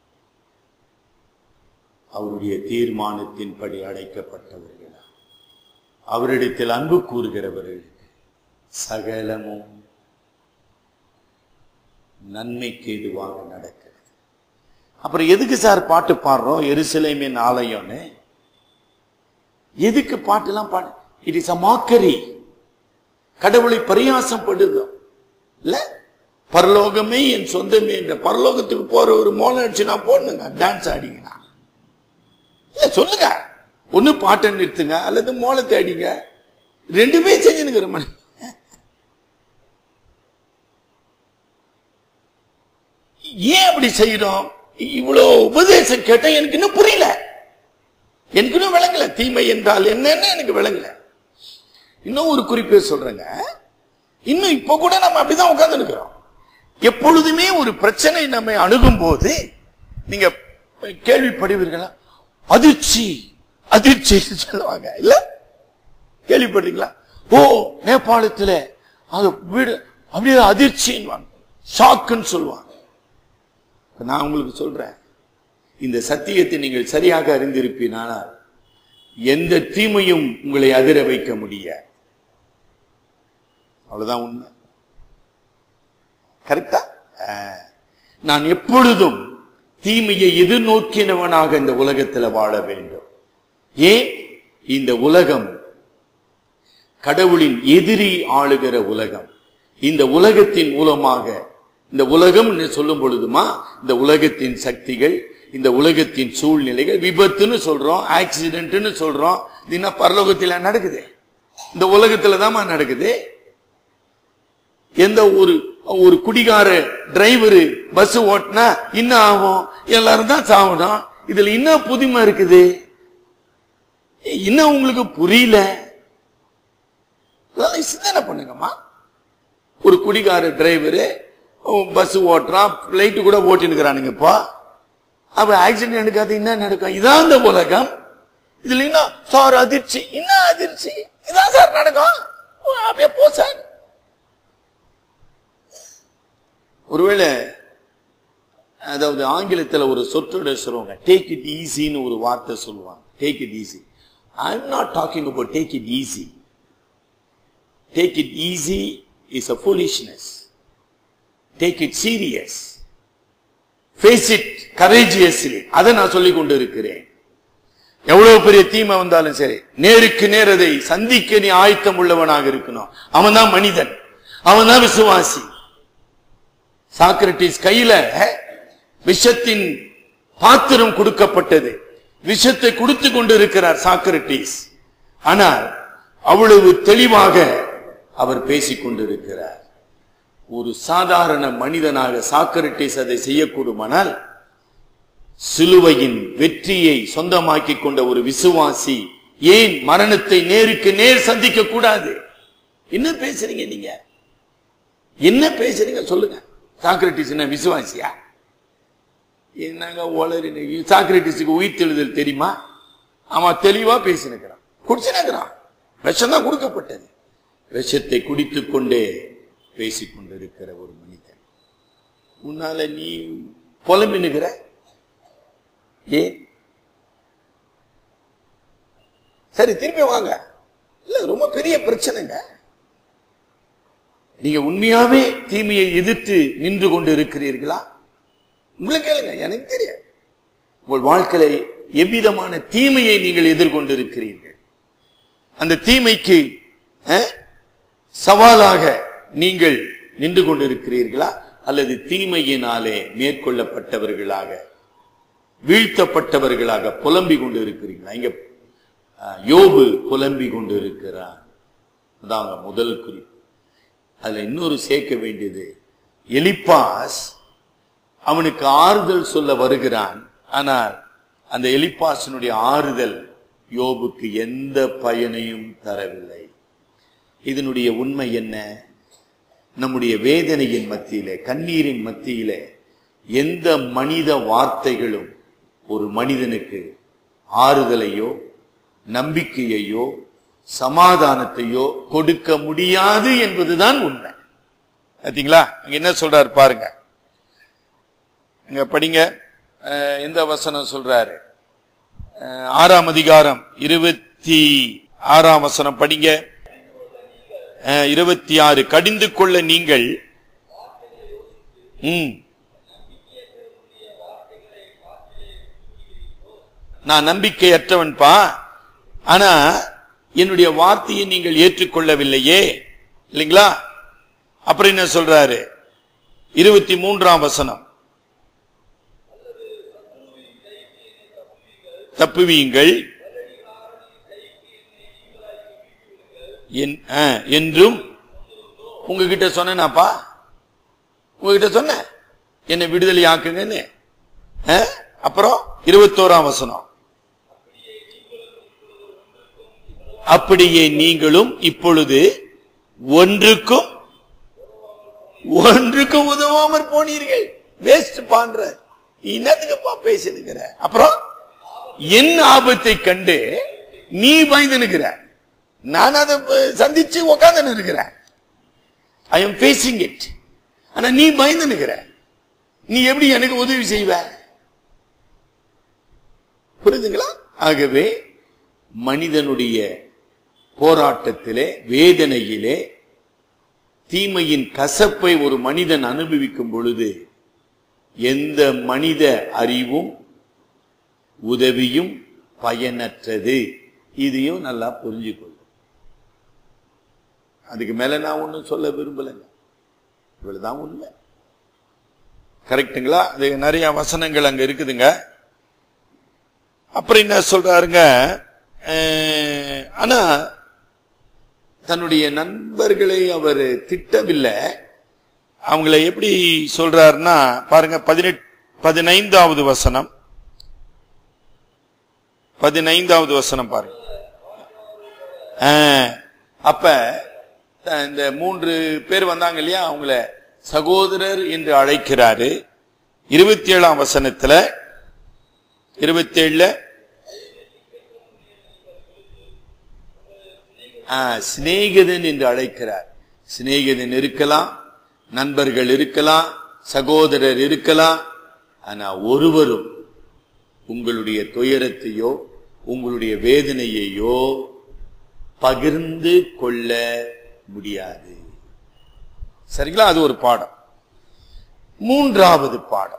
அவருடைய தீர்மானத்தின்படி அடைக்கப்பட்டவர்களா அவரிடத்தில் அன்பு கூறுகிறவர்களுக்கு சகலமும் நன்மைக்கு எதுவாக நடக்கிறது அப்புறம் எதுக்கு சார் பாட்டு பாடுறோம் எருசலேமின் ஆலயம்னு எதுக்கு பாட்டுலாம் பாடு இட் இஸ் அ மாக்கரி கடவுளை பரியாசம் படுதோம் இல்ல பரலோகமே என் சொந்தமே என்ற பரலோகத்துக்கு போற ஒரு மோளம் அடிச்சு நான் போடணுங்க டான்ஸ் ஆடிங்கண்ணா இல்ல சொல்லுங்க ஒண்ணு பாட்டை நிறுத்துங்க அல்லது மோளத்தை அடிங்க ரெண்டுமே செஞ்சுனுங்கிற மணி ஏன் அப்படி செய்யறோம் இவ்வளவு உபதேசம் கேட்டா எனக்கு இன்னும் புரியல எனக்கு இன்னும் விளங்கல தீமை என்றால் என்னன்னு எனக்கு விளங்கல இன்னும் ஒரு குறிப்பே சொல்றேங்க இன்னும் இப்ப கூட நம்ம அப்படிதான் உட்கார்ந்து இருக்கிறோம் எப்பொழுதுமே ஒரு பிரச்சனை நம்மை அணுகும் போது நீங்க கேள்விப்படுவீர்களா அதிர்ச்சி அதிர்ச்சி சொல்லுவாங்க இல்ல கேள்விப்படுறீங்களா ஓ நேபாளத்துல அது வீடு அப்படியே அதிர்ச்சின்னு ஷாக்குன்னு சொல்லுவாங்க நான் உங்களுக்கு சொல்றேன் இந்த சத்தியத்தை நீங்கள் சரியாக அறிந்திருப்பீனால் எந்த தீமையும் உங்களை அதிர வைக்க முடியாது அவ்வளவுதான் உண்மை கரெக்டா நான் எப்பொழுதும் தீமையை எதிர்நோக்கினவனாக இந்த உலகத்தில் வாழ வேண்டும் ஏன் இந்த உலகம் கடவுளின் எதிரி ஆளுகிற உலகம் இந்த உலகத்தின் மூலமாக இந்த உலகம் சொல்லும் பொழுதுமா இந்த உலகத்தின் சக்திகள் இந்த உலகத்தின் சூழ்நிலைகள் விபத்துன்னு சொல்றோம் ஆக்சிடென்ட்னு சொல்றோம் இது பரலோகத்தில் நடக்குது இந்த உலகத்துல தான் நடக்குது எந்த ஒரு ஒரு குடிகார டிரைவரு பஸ் ஓட்டினா இன்னும் ஆகும் எல்லாரும் தான் சாவணும் இதுல இன்னும் புதுமை இருக்குது இன்னும் உங்களுக்கு புரியல சிந்தனை பண்ணுங்கம்மா ஒரு குடிகார டிரைவரு பஸ் ஓட்டுறான் பிளைட்டு கூட ஓட்டினுக்கிறானுங்க இப்போ அப்ப ஆக்சிடென்ட் எடுக்காது என்ன நடக்கும் இதான் இந்த உலகம் இதுல இன்னும் சார் அதிர்ச்சி என்ன அதிர்ச்சி இதான் சார் நடக்கும் அப்படியே போ சார் ஒருவேளை அதாவது ஆங்கிலத்தில் ஒரு சொற்றொடை சொல்லுவாங்க டேக் இட் ஈஸின்னு ஒரு வார்த்தை சொல்லுவாங்க take it easy I am not talking about take it easy take it easy is a foolishness take it serious face it courageously அதை நான் சொல்லிக் கொண்டு இருக்கிறேன் எவ்வளவு பெரிய தீமை வந்தாலும் சரி நேருக்கு நேர் அதை சந்திக்க நீ ஆயத்தம் உள்ளவனாக இருக்கணும் அவன் தான் மனிதன் அவன் தான் விசுவாசி சாக்ரட்டிஸ் கையில விஷத்தின் பாத்திரம் கொடுக்கப்பட்டது விஷத்தை கொடுத்து கொண்டு இருக்கிறார் சாக்ரட்டிஸ் ஆனால் அவ்வளவு தெளிவாக அவர் பேசிக் கொண்டிருக்கிறார் ஒரு சாதாரண மனிதனாக சாக்ரட்டிஸ் அதை செய்யக்கூடுமானால் சிலுவையின் வெற்றி வெற்றியை சொந்தமாக்கி கொண்ட ஒரு விசுவாசி ஏன் மரணத்தை நேருக்கு நேர் சந்திக்க கூடாது என்ன பேசுறீங்க நீங்க என்ன பேசுறீங்க சொல்லுங்க சாக்ரட்டிஸ் என்ன விசுவாசியா என்னங்க உளறி சாக்ரட்டிஸுக்கு உயிர் தெழுதல் தெரியுமா அவன் தெளிவா பேசினுக்கிறான் குடிச்சுனுக்கிறான் விஷம் தான் கொடுக்கப்பட்டது விஷத்தை குடித்துக் கொண்டே பேசிக் கொண்டிருக்கிற ஒரு மனிதன் உன்னால நீ புலம்பினுகிற ஏன் சரி திருப்பி வாங்க இல்ல ரொம்ப பெரிய பிரச்சனைங்க நீங்க உண்மையாவே தீமையை எதிர்த்து நின்று கொண்டு இருக்கிறீர்களா உங்களுக்கு கேளுங்க எனக்கு தெரியாது உங்கள் வாழ்க்கையில எவ்விதமான தீமையை நீங்கள் எதிர்கொண்டு இருக்கிறீர்கள் அந்த தீமைக்கு அஹ், சவாலாக நீங்கள் நின்று கொண்டிருக்கிறீர்களா அல்லது தீமையினாலே மேற்கொள்ளப்பட்டவர்களாக வீழ்த்தப்பட்டவர்களாக புலம்பிக் கொண்டு இருக்கிறீங்களா இங்க அஹ், யோபு புலம்பிக் கொண்டு இருக்கிறான் அதாங்க முதல் குறிப்பு அதுல இன்னொரு சேர்க்க வேண்டியது எலிப்பாஸ் அவனுக்கு ஆறுதல் சொல்ல வருகிறான் ஆனால் அந்த எலிப்பாசனுடைய ஆறுதல் யோபுக்கு எந்த பயனையும் தரவில்லை இதனுடைய உண்மை என்ன நம்முடைய வேதனையின் மத்தியிலே கண்ணீரின் மத்தியிலே எந்த மனித வார்த்தைகளும் ஒரு மனிதனுக்கு ஆறுதலையோ நம்பிக்கையையோ சமாதானத்தையோ கொடுக்க முடியாது என்பதுதான் உண்மை பாத்தீங்களா அங்க என்ன சொல்றாரு பாருங்க அங்க படிங்க அஹ், எந்த வசனம் சொல்றாரு அஹ், ஆறாம் அதிகாரம் இருபத்தி ஆறாம் வசனம் படிங்க அஹ், இருபத்தி ஆறு கடிந்து கொள்ள நீங்கள் ம் நான் நம்பிக்கையற்றவன்பா ஆனா என்னுடைய வார்த்தையை நீங்கள் ஏற்றுக்கொள்ளவில்லையே இல்லைங்களா அப்புறம் என்ன சொல்றாரு இருபத்தி மூன்றாம் வசனம் தப்புவீங்கள் என்- ஆ, என்றும் உங்ககிட்ட சொன்னேனாப்பா உங்ககிட்ட சொன்னேன் என்னை விடுதலை ஆக்குங்கன்னு ஆ? அப்புறம் இருபத்தோராம் வசனம் அப்படியே நீங்களும் இப்பொழுது ஒன்றுக்கும் ஒன்றுக்கும் உதவாமற் போனீர்கள் வேஸ்ட் பான்ற என்னத்துக்குப்பா பேசினுக்கிற அப்புறம் என் ஆபத்தை கண்டு நீ பயந்து நிற்கிற நான் அதை ப- சந்திச்சு உட்கார்ந்து இருக்கிறேன் ஐ எம் ஃபேசிங் இட் ஆனா நீ பயந்து நிற்கிற நீ எப்படி எனக்கு உதவி செய்வ புரியுதுங்களா ஆகவே மனிதனுடைய போராட்டத்திலே வேதனையிலே தீமையின் கசப்பை ஒரு மனிதன் அனுபவிக்கும் பொழுது எந்த மனித அறிவும் உதவியும் பயனற்றது இதையும் நல்லா புரிஞ்சுக்கொள்ளும் அதுக்கு மேல நான் ஒண்ணும் சொல்ல விரும்பலைங்க இவ்வளவுதான் உண்மை கரெக்ட்டுங்களா அது நிறைய வசனங்கள் அங்க இருக்குதுங்க அப்புறம் என்ன சொல்றாருங்க அஹ், ஆனா தன்னுடைய நண்பர்களை அவர் திட்டவில்லை அவங்கள எப்படி சொல்றாருன்னா பாருங்க பதினெட் பதினைந்தாவது வசனம் பதினைந்தாவது வசனம் பாருங்க அஹ், அப்ப அஹ், இந்த மூன்று பேர் வந்தாங்க இல்லையா அவங்கள சகோதரர் என்று அழைக்கிறாரு இருபத்தி ஏழாம் வசனத்துல இருபத்தி ஏழுல சிநேகிதன் என்று அழைக்கிறார் சிநேகிதன் இருக்கலாம் நண்பர்கள் இருக்கலாம் சகோதரர் இருக்கலாம் ஆனா ஒருவரும் உங்களுடைய துயரத்தையோ உங்களுடைய வேதனையையோ பகிர்ந்து கொள்ள முடியாது சரிங்களா அது ஒரு பாடம் மூன்றாவது பாடம்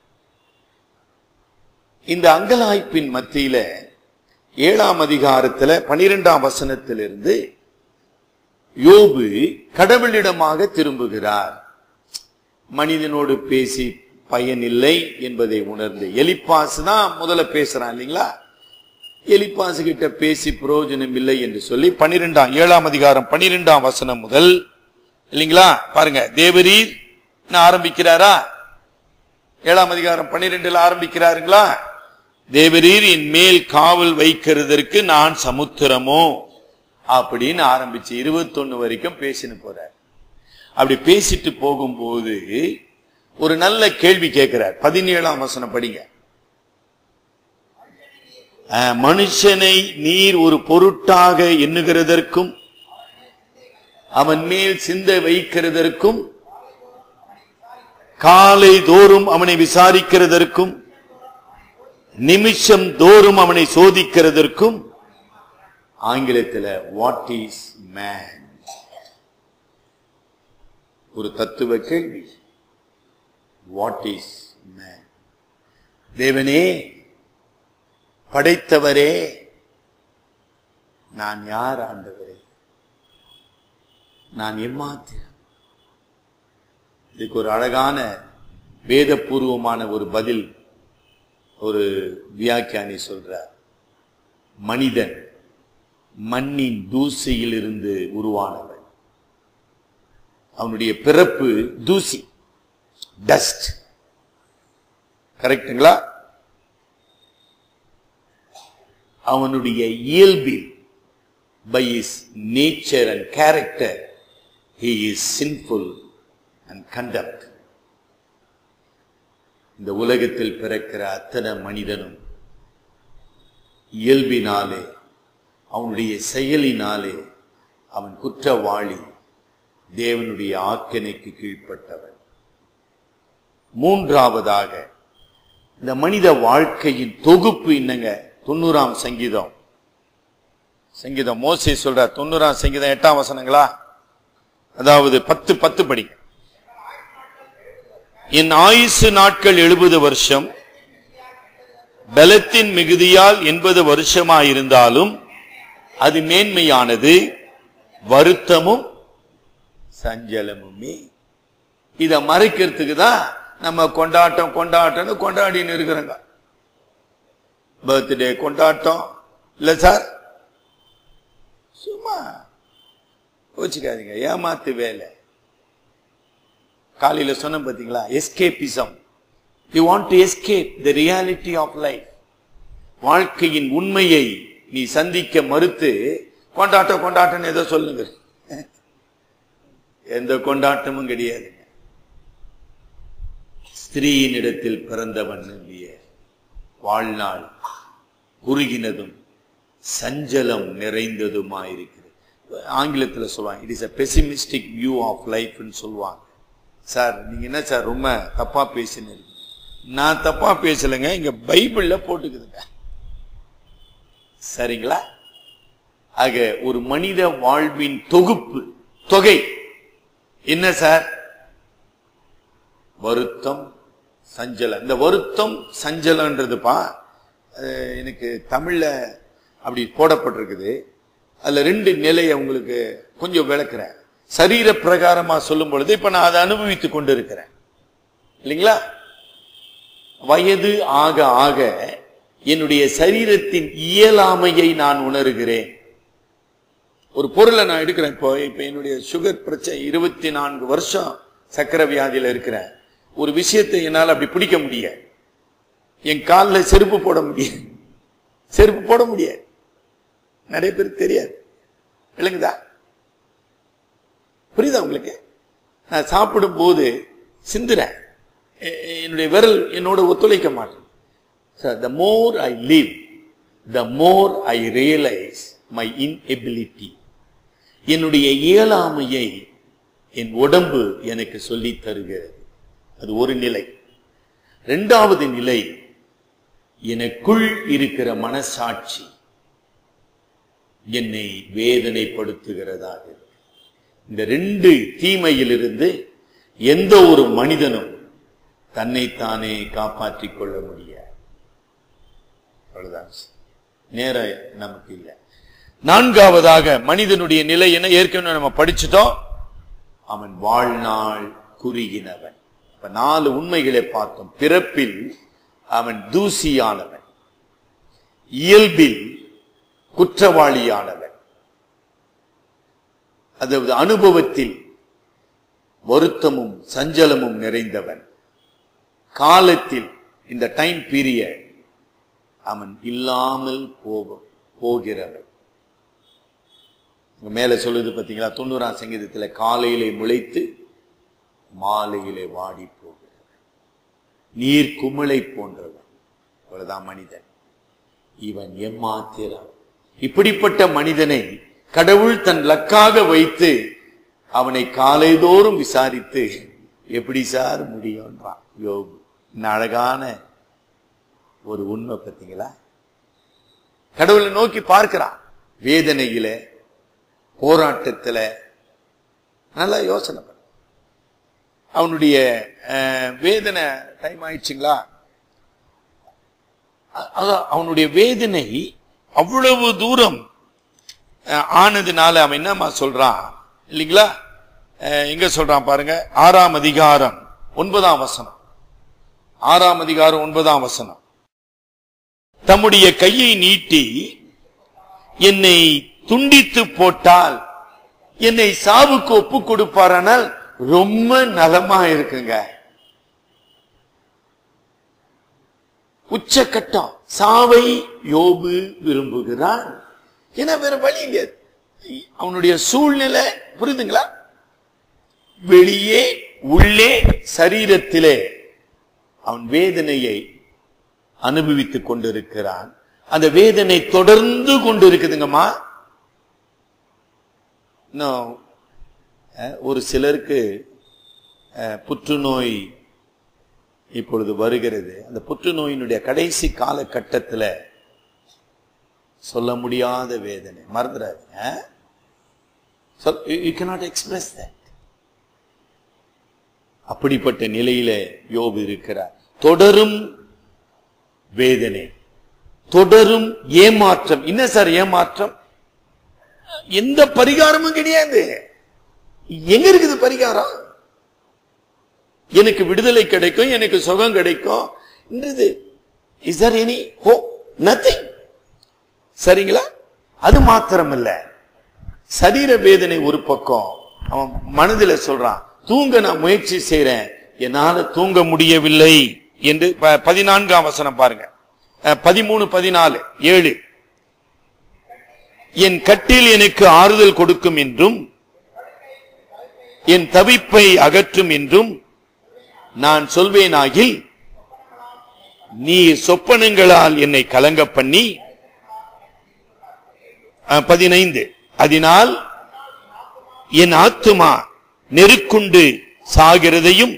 இந்த அங்கலாய்ப்பின் மத்தியில ஏழாம் அதிகாரத்துல பனிரெண்டாம் வசனத்திலிருந்து யோபு கடவுளிடமாக திரும்புகிறார் மனிதனோடு பேசி பயனில்லை என்பதை உணர்ந்து எலிப்பாசு தான் முதல்ல பேசுறான் இல்லைங்களா எலிப்பாசு கிட்ட பேசி பிரயோஜனம் இல்லை என்று சொல்லி பனிரெண்டாம் ஏழாம் அதிகாரம் பனிரெண்டாம் வசனம் முதல் இல்லைங்களா பாருங்க தேவரீர் ஆரம்பிக்கிறாரா ஏழாம் அதிகாரம் பன்னிரெண்டுல ஆரம்பிக்கிறாருங்களா தேவரீர் என் மேல் காவல் வைக்கிறதற்கு நான் சமுத்திரமோ அப்படின்னு ஆரம்பிச்சு இருபத்தொன்னு வரைக்கும் பேசின்னு போறார் அப்படி பேசிட்டு போகும்போது ஒரு நல்ல கேள்வி கேட்கிறார் பதினேழாம் வசனம் படிங்க அஹ், மனுஷனை நீர் ஒரு பொருட்டாக எண்ணுகிறதற்கும் அவன் மேல் சிந்த வைக்கிறதற்கும் காலை தோறும் அவனை விசாரிக்கிறதற்கும் நிமிஷம் தோறும் அவனை சோதிக்கிறதற்கும் ஆங்கிலத்தில் வாட் இஸ் மேன் ஒரு தத்துவ கேள்வி வாட் இஸ் மேன் தேவனே படைத்தவரே நான் யார் ஆண்டவரே நான் எம்மாத்திரம் இதுக்கு ஒரு அழகான வேதபூர்வமான ஒரு பதில் ஒரு வியாக்கியானி சொல்றார் மனிதன் மண்ணின் தூசியிலிருந்து உருவானவன் அவனுடைய பிறப்பு தூசி டஸ்ட் கரெக்டுங்களா அவனுடைய இயல்பில் by his nature and character he is sinful and conduct இந்த உலகத்தில் பிறக்கிற அத்தனை மனிதனும் இயல்பினாலே அவனுடைய செயலினாலே அவன் குற்றவாளி தேவனுடைய ஆக்கினைக்கு கீழ்ப்பட்டவன் மூன்றாவதாக இந்த மனித வாழ்க்கையின் தொகுப்பு என்னங்க தொண்ணூறாம் சங்கீதம் சங்கீதம் மோசே சொல்ற தொண்ணூறாம் சங்கீதம் எட்டாம் வசனங்களா அதாவது பத்து பத்து படி என் ஆயுசு நாட்கள் எழுபது வருஷம் பலத்தின் மிகுதியால் எண்பது வருஷமாயிருந்தாலும் அது மேன்மையானது வருத்தமும் சஞ்சலமுமே இத மறைக்கிறதுக்கு தான் நம்ம கொண்டாட்டம் கொண்டாட்டம்னு கொண்டாடின்னு இருக்கிறோங்க பர்த்டே கொண்டாட்டம் இல்ல சார் சும்மா வச்சுக்காதீங்க ஏமாத்து வேலை காலையில சொன்ன பாத்தீங்களா escapism you want to escape the reality of life வாழ்க்கையின் உண்மையை நீ சந்திக்க மறுத்து கொண்டாட்டம் கொண்டாட்டம் ஏதோ சொல்லுங்க எந்த கொண்டாட்டமும் கிடையாது ஸ்திரீயின் இடத்தில் பிறந்தவன் இல்லைய வாழ்நாள் குறுகினதும் சஞ்சலம் நிறைந்ததுமாயிருக்கிறது ஆங்கிலத்தில் சொல்லுவாங்க it is a pessimistic view of லைஃப்னு சொல்லுவாங்க சார் நீங்க என்ன சார் ரொம்ப தப்பா பேசினு நான் தப்பா பேசலைங்க இங்க பைபிள்ல போட்டுக்குதுங்க சரிங்களா ஆக ஒரு மனித வாழ்வின் தொகுப்பு தொகை என்ன சார் வருத்தம் சஞ்சலம் இந்த வருத்தம் சஞ்சலன்றதுப்பா அஹ் எனக்கு தமிழ்ல அப்படி போடப்பட்டிருக்குது அதுல ரெண்டு நிலையை உங்களுக்கு கொஞ்சம் விளக்குறேன் சரீர பிரகாரமா சொல்லும் பொழுது இப்ப நான் அதை அனுபவித்துக் கொண்டு இருக்கிறேன் இல்லைங்களா வயது ஆக ஆக என்னுடைய சரீரத்தின் இயலாமையை நான் உணர்கிறேன் ஒரு பொருளை நான் எடுக்கிறேன் இப்போ இப்ப என்னுடைய சுகர் பிரச்சனை இருபத்தி நான்கு வருஷம் சக்கரை வியாதியில இருக்கிறேன் ஒரு விஷயத்தை என்னால் அப்படி பிடிக்க முடியாது என் காலில் செருப்பு போட முடியாது செருப்பு போட முடியாது நிறைய பேருக்கு தெரியாது விளங்குதா புரியுதா உங்களுக்கு நான் சாப்பிடும் போது சிந்துறேன் எ- என்னுடைய விரல் என்னோட ஒத்துழைக்க மாட்டேன் the more I live the more I realize my inability என்னுடைய இயலாமையை என் உடம்பு எனக்கு சொல்லித் தருகிறது அது ஒரு நிலை இரண்டாவது நிலை எனக்குள் இருக்கிற மனசாட்சி என்னை வேதனைப்படுத்துகிறதாக இருக்கு. இந்த ரெண்டு தீமையிலிருந்து எந்த ஒரு மனிதனும் தன்னைத்தானே காப்பாற்றிக் கொள்ள முடியாது அவ்வளவுதான் நேரம் நமக்கு இல்லை நான்காவதாக மனிதனுடைய நிலை என்ன ஏற்கனவே நம்ம படிச்சிட்டோம் அவன் வாழ்நாள் குறுகினவன் இப்ப நாலு உண்மைகளை பார்த்தோம் பிறப்பில் அவன் தூசியானவன் இயல்பில் குற்றவாளியானவன் அதாவது அனுபவத்தில் வருத்தமும் சஞ்சலமும் நிறைந்தவன் காலத்தில் இந்த டைம் பீரியட் அவன் இல்லாமல் போக போகிறவன் இங்க மேல சொல்லுது பாத்தீங்களா தொண்ணூறாம் சங்கீதத்துல காலையிலே முளைத்து மாலையிலே வாடி போகிறவன் நீர் குமிழை போன்றவன் அவ்வளவுதான் மனிதன் இவன் எம்மாத்திரம் இப்படிப்பட்ட மனிதனை கடவுள் தன் லக்காக வைத்து அவனை காலைதோறும் விசாரித்து எப்படி சார் முடியும்ன்றான் யோபு இந்த அழகான ஒரு உண்மை பார்த்தீங்களா கடவுளை நோக்கி பார்க்கிறான் வேதனையில போராட்டத்துல நல்லா யோசனை பண்ண அவனுடைய அஹ், வேதனை டைம் ஆயிடுச்சுங்களா அ- அதான் அவனுடைய வேதனை அவ்வளவு தூரம் அஹ், ஆனதுனால அவன் என்னமா சொல்றான் இல்லைங்களா அஹ், எங்க சொல்றான் பாருங்க ஆறாம் அதிகாரம் ஒன்பதாம் வசனம் ஆறாம் அதிகாரம் ஒன்பதாம் வசனம் தம்முடைய கையை நீட்டி என்னை துண்டித்து போட்டால் என்னை சாவுக்கு ஒப்பு கொடுப்பாரானால் ரொம்ப நலமா இருக்குங்க உச்சக்கட்டம் சாவை யோபு விரும்புகிறான் ஏன்னா வேற வழி இல்ல அவனுடைய சூழ்நிலை புரியுதுங்களா வெளியே உள்ளே சரீரத்திலே அவன் வேதனையை அனுபவித்துக் கொண்டிருக்கிறான் அந்த வேதனை தொடர்ந்து கொண்டு இருக்குதுங்கம்மா இன்னும் அஹ், ஒரு சிலருக்கு அஹ், புற்றுநோய் இப்பொழுது வருகிறது அந்த புற்றுநோயினுடைய கடைசி காலகட்டத்தில் சொல்ல முடியாத வேதனை மறந்துடாதீங்க யூ cannot எக்ஸ்பிரஸ் that அப்படிப்பட்ட நிலையில யோபு இருக்கிறார் தொடரும் வேதனை தொடரும் ஏமாற்றம் என்ன சார் ஏமாற்றம் எந்த பரிகாரமும் கிடையாது எங்க இருக்குது பரிகாரம் எனக்கு விடுதலை கிடைக்கும் எனக்கு சுகம் கிடைக்கும் என்றது is there anyhow nothing சரிங்களா அது மாத்திரம் இல்ல சரீர வேதனை ஒரு பக்கம் அவன் மனதில் சொல்றான் தூங்க நான் முயற்சி செய்றேன் என்னால தூங்க முடியவில்லை என்று ப- பதினான்காம் வசனம் பாருங்க அஹ், பதிமூணு பதினாலு ஏழு என் கட்டில் எனக்கு ஆறுதல் கொடுக்கும் என்றும் என் தவிப்பை அகற்றும் என்றும் நான் சொல்வேனாகில் நீ சொப்பனங்களால் என்னை கலங்க பண்ணி அஹ், பதினைந்து அதனால் என் ஆத்துமா நெருக்குண்டு சாகிறதையும்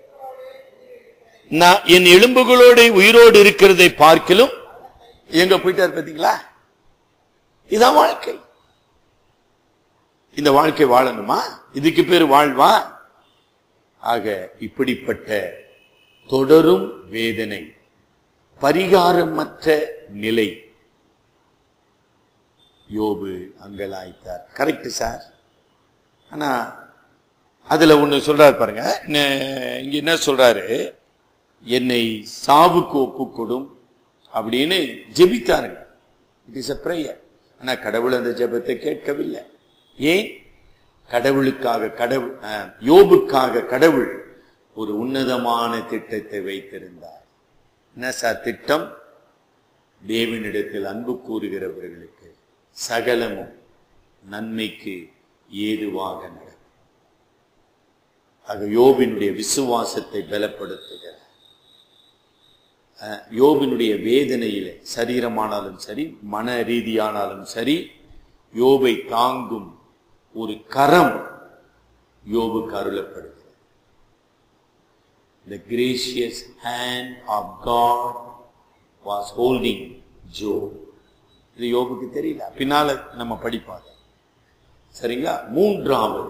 நான் என் எலும்புகளோட உயிரோடு இருக்கிறதை பார்க்கிலும் எங்க போயிட்டார் பாத்தீங்களா இதான் வாழ்க்கை இந்த வாழ்க்கை வாழணுமா இதுக்கு பேர் வாழ்வா ஆக இப்படிப்பட்ட தொடரும் வேதனை பரிகாரமற்ற நிலை யோபு அங்கலாய்த்தார் கரெக்ட் சார் ஆனா அதுல ஒண்ணு சொல்றாரு பாருங்க ந- இங்க என்ன சொல்றாரு என்னை சாவுக்கு ஒப்புக்கொடும் அப்படின்னு ஜெபித்தாருங்க இட் இஸ் a prayer ஆனா கடவுள் அந்த ஜெபத்தை கேட்கவில்லை ஏன் கடவுளுக்காக கடவுள் அஹ், யோபுக்காக கடவுள் ஒரு உன்னதமான திட்டத்தை வைத்திருந்தார் என்ன சார் திட்டம் தேவனிடத்தில் அன்பு கூறுகிறவர்களுக்கு சகலமும் நன்மைக்கு ஏதுவாக நடக்கும் ஆக யோபினுடைய விசுவாசத்தை பலப்படுத்துகிறார் அஹ், யோபினுடைய வேதனையிலே சரீரமானாலும் சரி மன ரீதியானாலும் சரி யோபை தாங்கும் ஒரு கரம் யோபுக்கு அருளப்படுகிறது The gracious hand of God was holding Job. இது யோபுக்கு தெரியல பின்னால நம்ம படிப்பாங்க சரிங்களா மூன்றாவது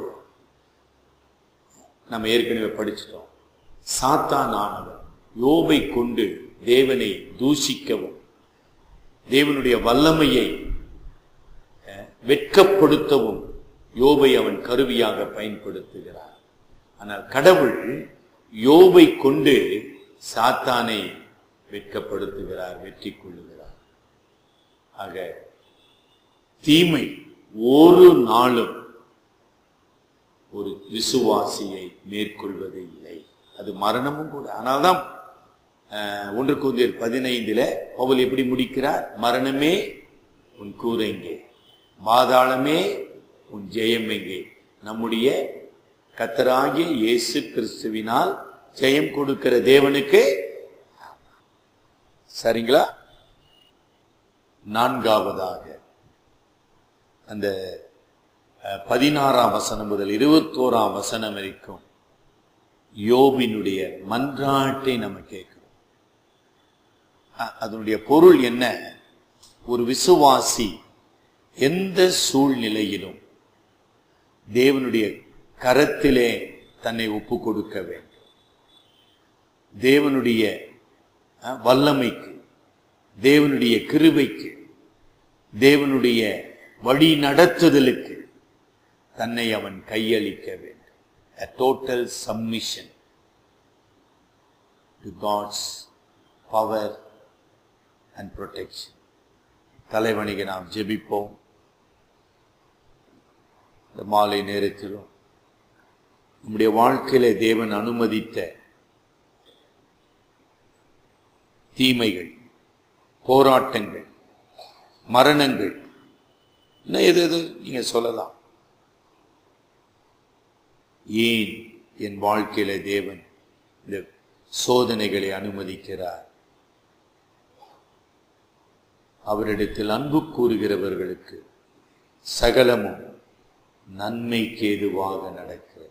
நம்ம ஏற்கனவே படிச்சிட்டோம் சாத்தான் ஆனவன் யோபை கொண்டு தேவனை தூஷிக்கவும் தேவனுடைய வல்லமையை அஹ், வெட்கப்படுத்தவும் யோபை அவன் கருவியாக பயன்படுத்துகிறார் ஆனால் கடவுள் யோபை கொண்டு சாத்தானை வெட்கப்படுத்துகிறார் வெற்றி கொள்ளுகிறார் ஆக தீமை ஒரு நாளும் ஒரு விசுவாசியை மேற்கொள்வது இல்லை அது மரணமும் கூட ஆனால்தான் அஹ், ஒன்று கூந்தியர் பதினைந்துல பவுல் எப்படி முடிக்கிறார் மரணமே உன் கூரை எங்கே பாதாளமே உன் ஜெயம் எங்கே நம்முடைய கத்தராகிய இயேசு கிறிஸ்துவினால் ஜெயம் கொடுக்கிற தேவனுக்கு சரிங்களா நான்காவதாக அந்த அஹ், பதினாறாம் வசனம் முதல் இருபத்தோராம் வசனம் வரைக்கும் யோபினுடைய மன்றாட்டை நம்ம கேட்கிறோம் அ- அதனுடைய பொருள் என்ன ஒரு விசுவாசி எந்த சூழ்நிலையிலும் தேவனுடைய கரத்திலே தன்னை ஒப்பு கொடுக்க வேண்டும் தேவனுடைய அஹ், வல்லமைக்கு தேவனுடைய கிருபைக்கு தேவனுடைய வழி நடத்துதலுக்கு தன்னை அவன் கையளிக்க வேண்டும் a total submission to God's power and protection தலைவணிக நாம் ஜெபிப்போம் இந்த மாலை நேரத்திலும் நம்முடைய வாழ்க்கையில தேவன் அனுமதித்த தீமைகள் போராட்டங்கள் மரணங்கள் இன்னும் எது எது நீங்க சொல்லலாம் ஏன் என் வாழ்க்கையில தேவன் இந்த சோதனைகளை அனுமதிக்கிறார் அவரிடத்தில் அன்பு கூறுகிறவர்களுக்கு சகலமும் நன்மைக்கு ஏதுவாக நடக்கிறது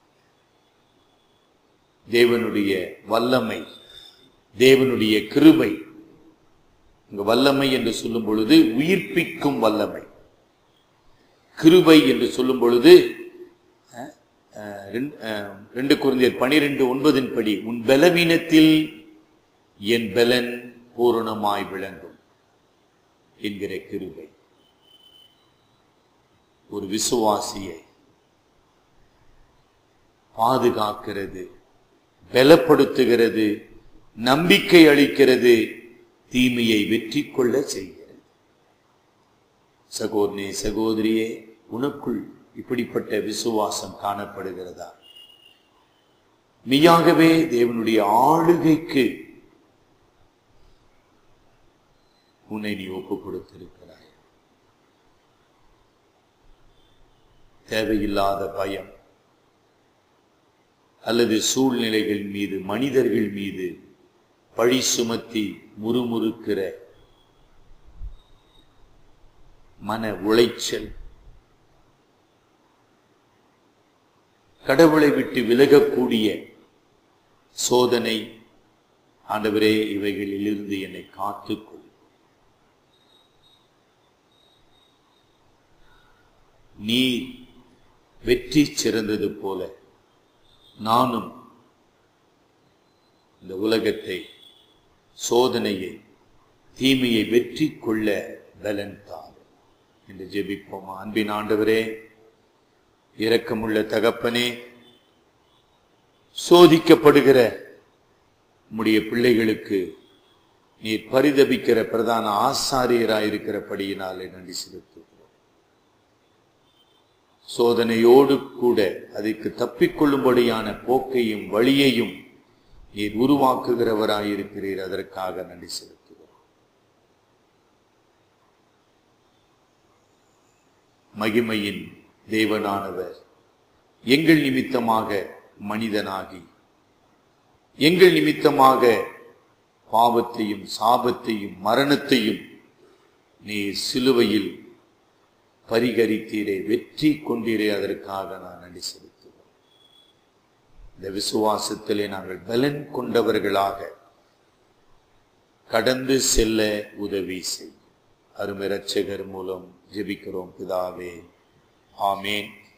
தேவனுடைய வல்லமை தேவனுடைய கிருபை இங்க வல்லமை என்று சொல்லும் பொழுது உயிர்ப்பிக்கும் வல்லமை கிருபை என்று சொல்லும் பொழுது அஹ், அஹ், ரெண்டு- அஹ், ரெண்டு குருந்தியர் பனிரெண்டு ஒன்பதின் படி உன் பலவீனத்தில் என் பலன் பூரணமாய் விளங்கும் என்கிற கிருபை ஒரு விசுவாசியை பாதுகாக்கிறது பலப்படுத்துகிறது நம்பிக்கை அளிக்கிறது தீமையை வெற்றி கொள்ள செய்கிறது சகோதரனே சகோதரியே உனக்குள் இப்படிப்பட்ட விசுவாசம் காணப்படுகிறதா மெய்யாகவே தேவனுடைய ஆளுகைக்கு உன்னை நீ ஒப்பு கொடுத்திருக்கிறாய் தேவையில்லாத பயம் அல்லது சூழ்நிலைகள் மீது மனிதர்கள் மீது பழி சுமத்தி முறுமுறுக்கிற மன உளைச்சல் கடவுளை விட்டு விலகக்கூடிய சோதனை ஆண்டவரே இவைகளிலிருந்து என்னை காத்துக்கொள் நீ வெற்றி சிறந்தது போல நானும் இந்த உலகத்தை சோதனையை தீமையை வெற்றி கொள்ள பலன் தார் என்று ஜெபிப்போம் அன்பின் ஆண்டவரே இரக்கமுள்ள தகப்பனே சோதிக்கப்படுகிற உம்முடைய பிள்ளைகளுக்கு நீர் பரிதபிக்கிற பிரதான ஆசாரியராயிருக்கிறபடியினாலே நன்றி செலுத்துகிறோம் சோதனையோடு கூட அதற்கு தப்பிக்கொள்ளும்படியான போக்கையும் வழியையும் நீர் உருவாக்குகிறவராயிருக்கிறீர் அதற்காக நன்றி செலுத்துகிறோம் மகிமையின் தேவனானவர் எங்கள் நிமித்தமாக மனிதனாகி எங்கள் நிமித்தமாக பாவத்தையும் சாபத்தையும் மரணத்தையும் நீர் சிலுவையில் பரிகரித்தீரே வெற்றி கொண்டீரே அதற்காக நான் நன்றி செலுத்துகிறோம் இந்த விசுவாசத்திலே நாங்கள் பலன் கொண்டவர்களாக கடந்து செல்ல உதவி செய் அருமை இரட்சகர் மூலம் ஜெபிக்கிறோம் பிதாவே ஆமேன்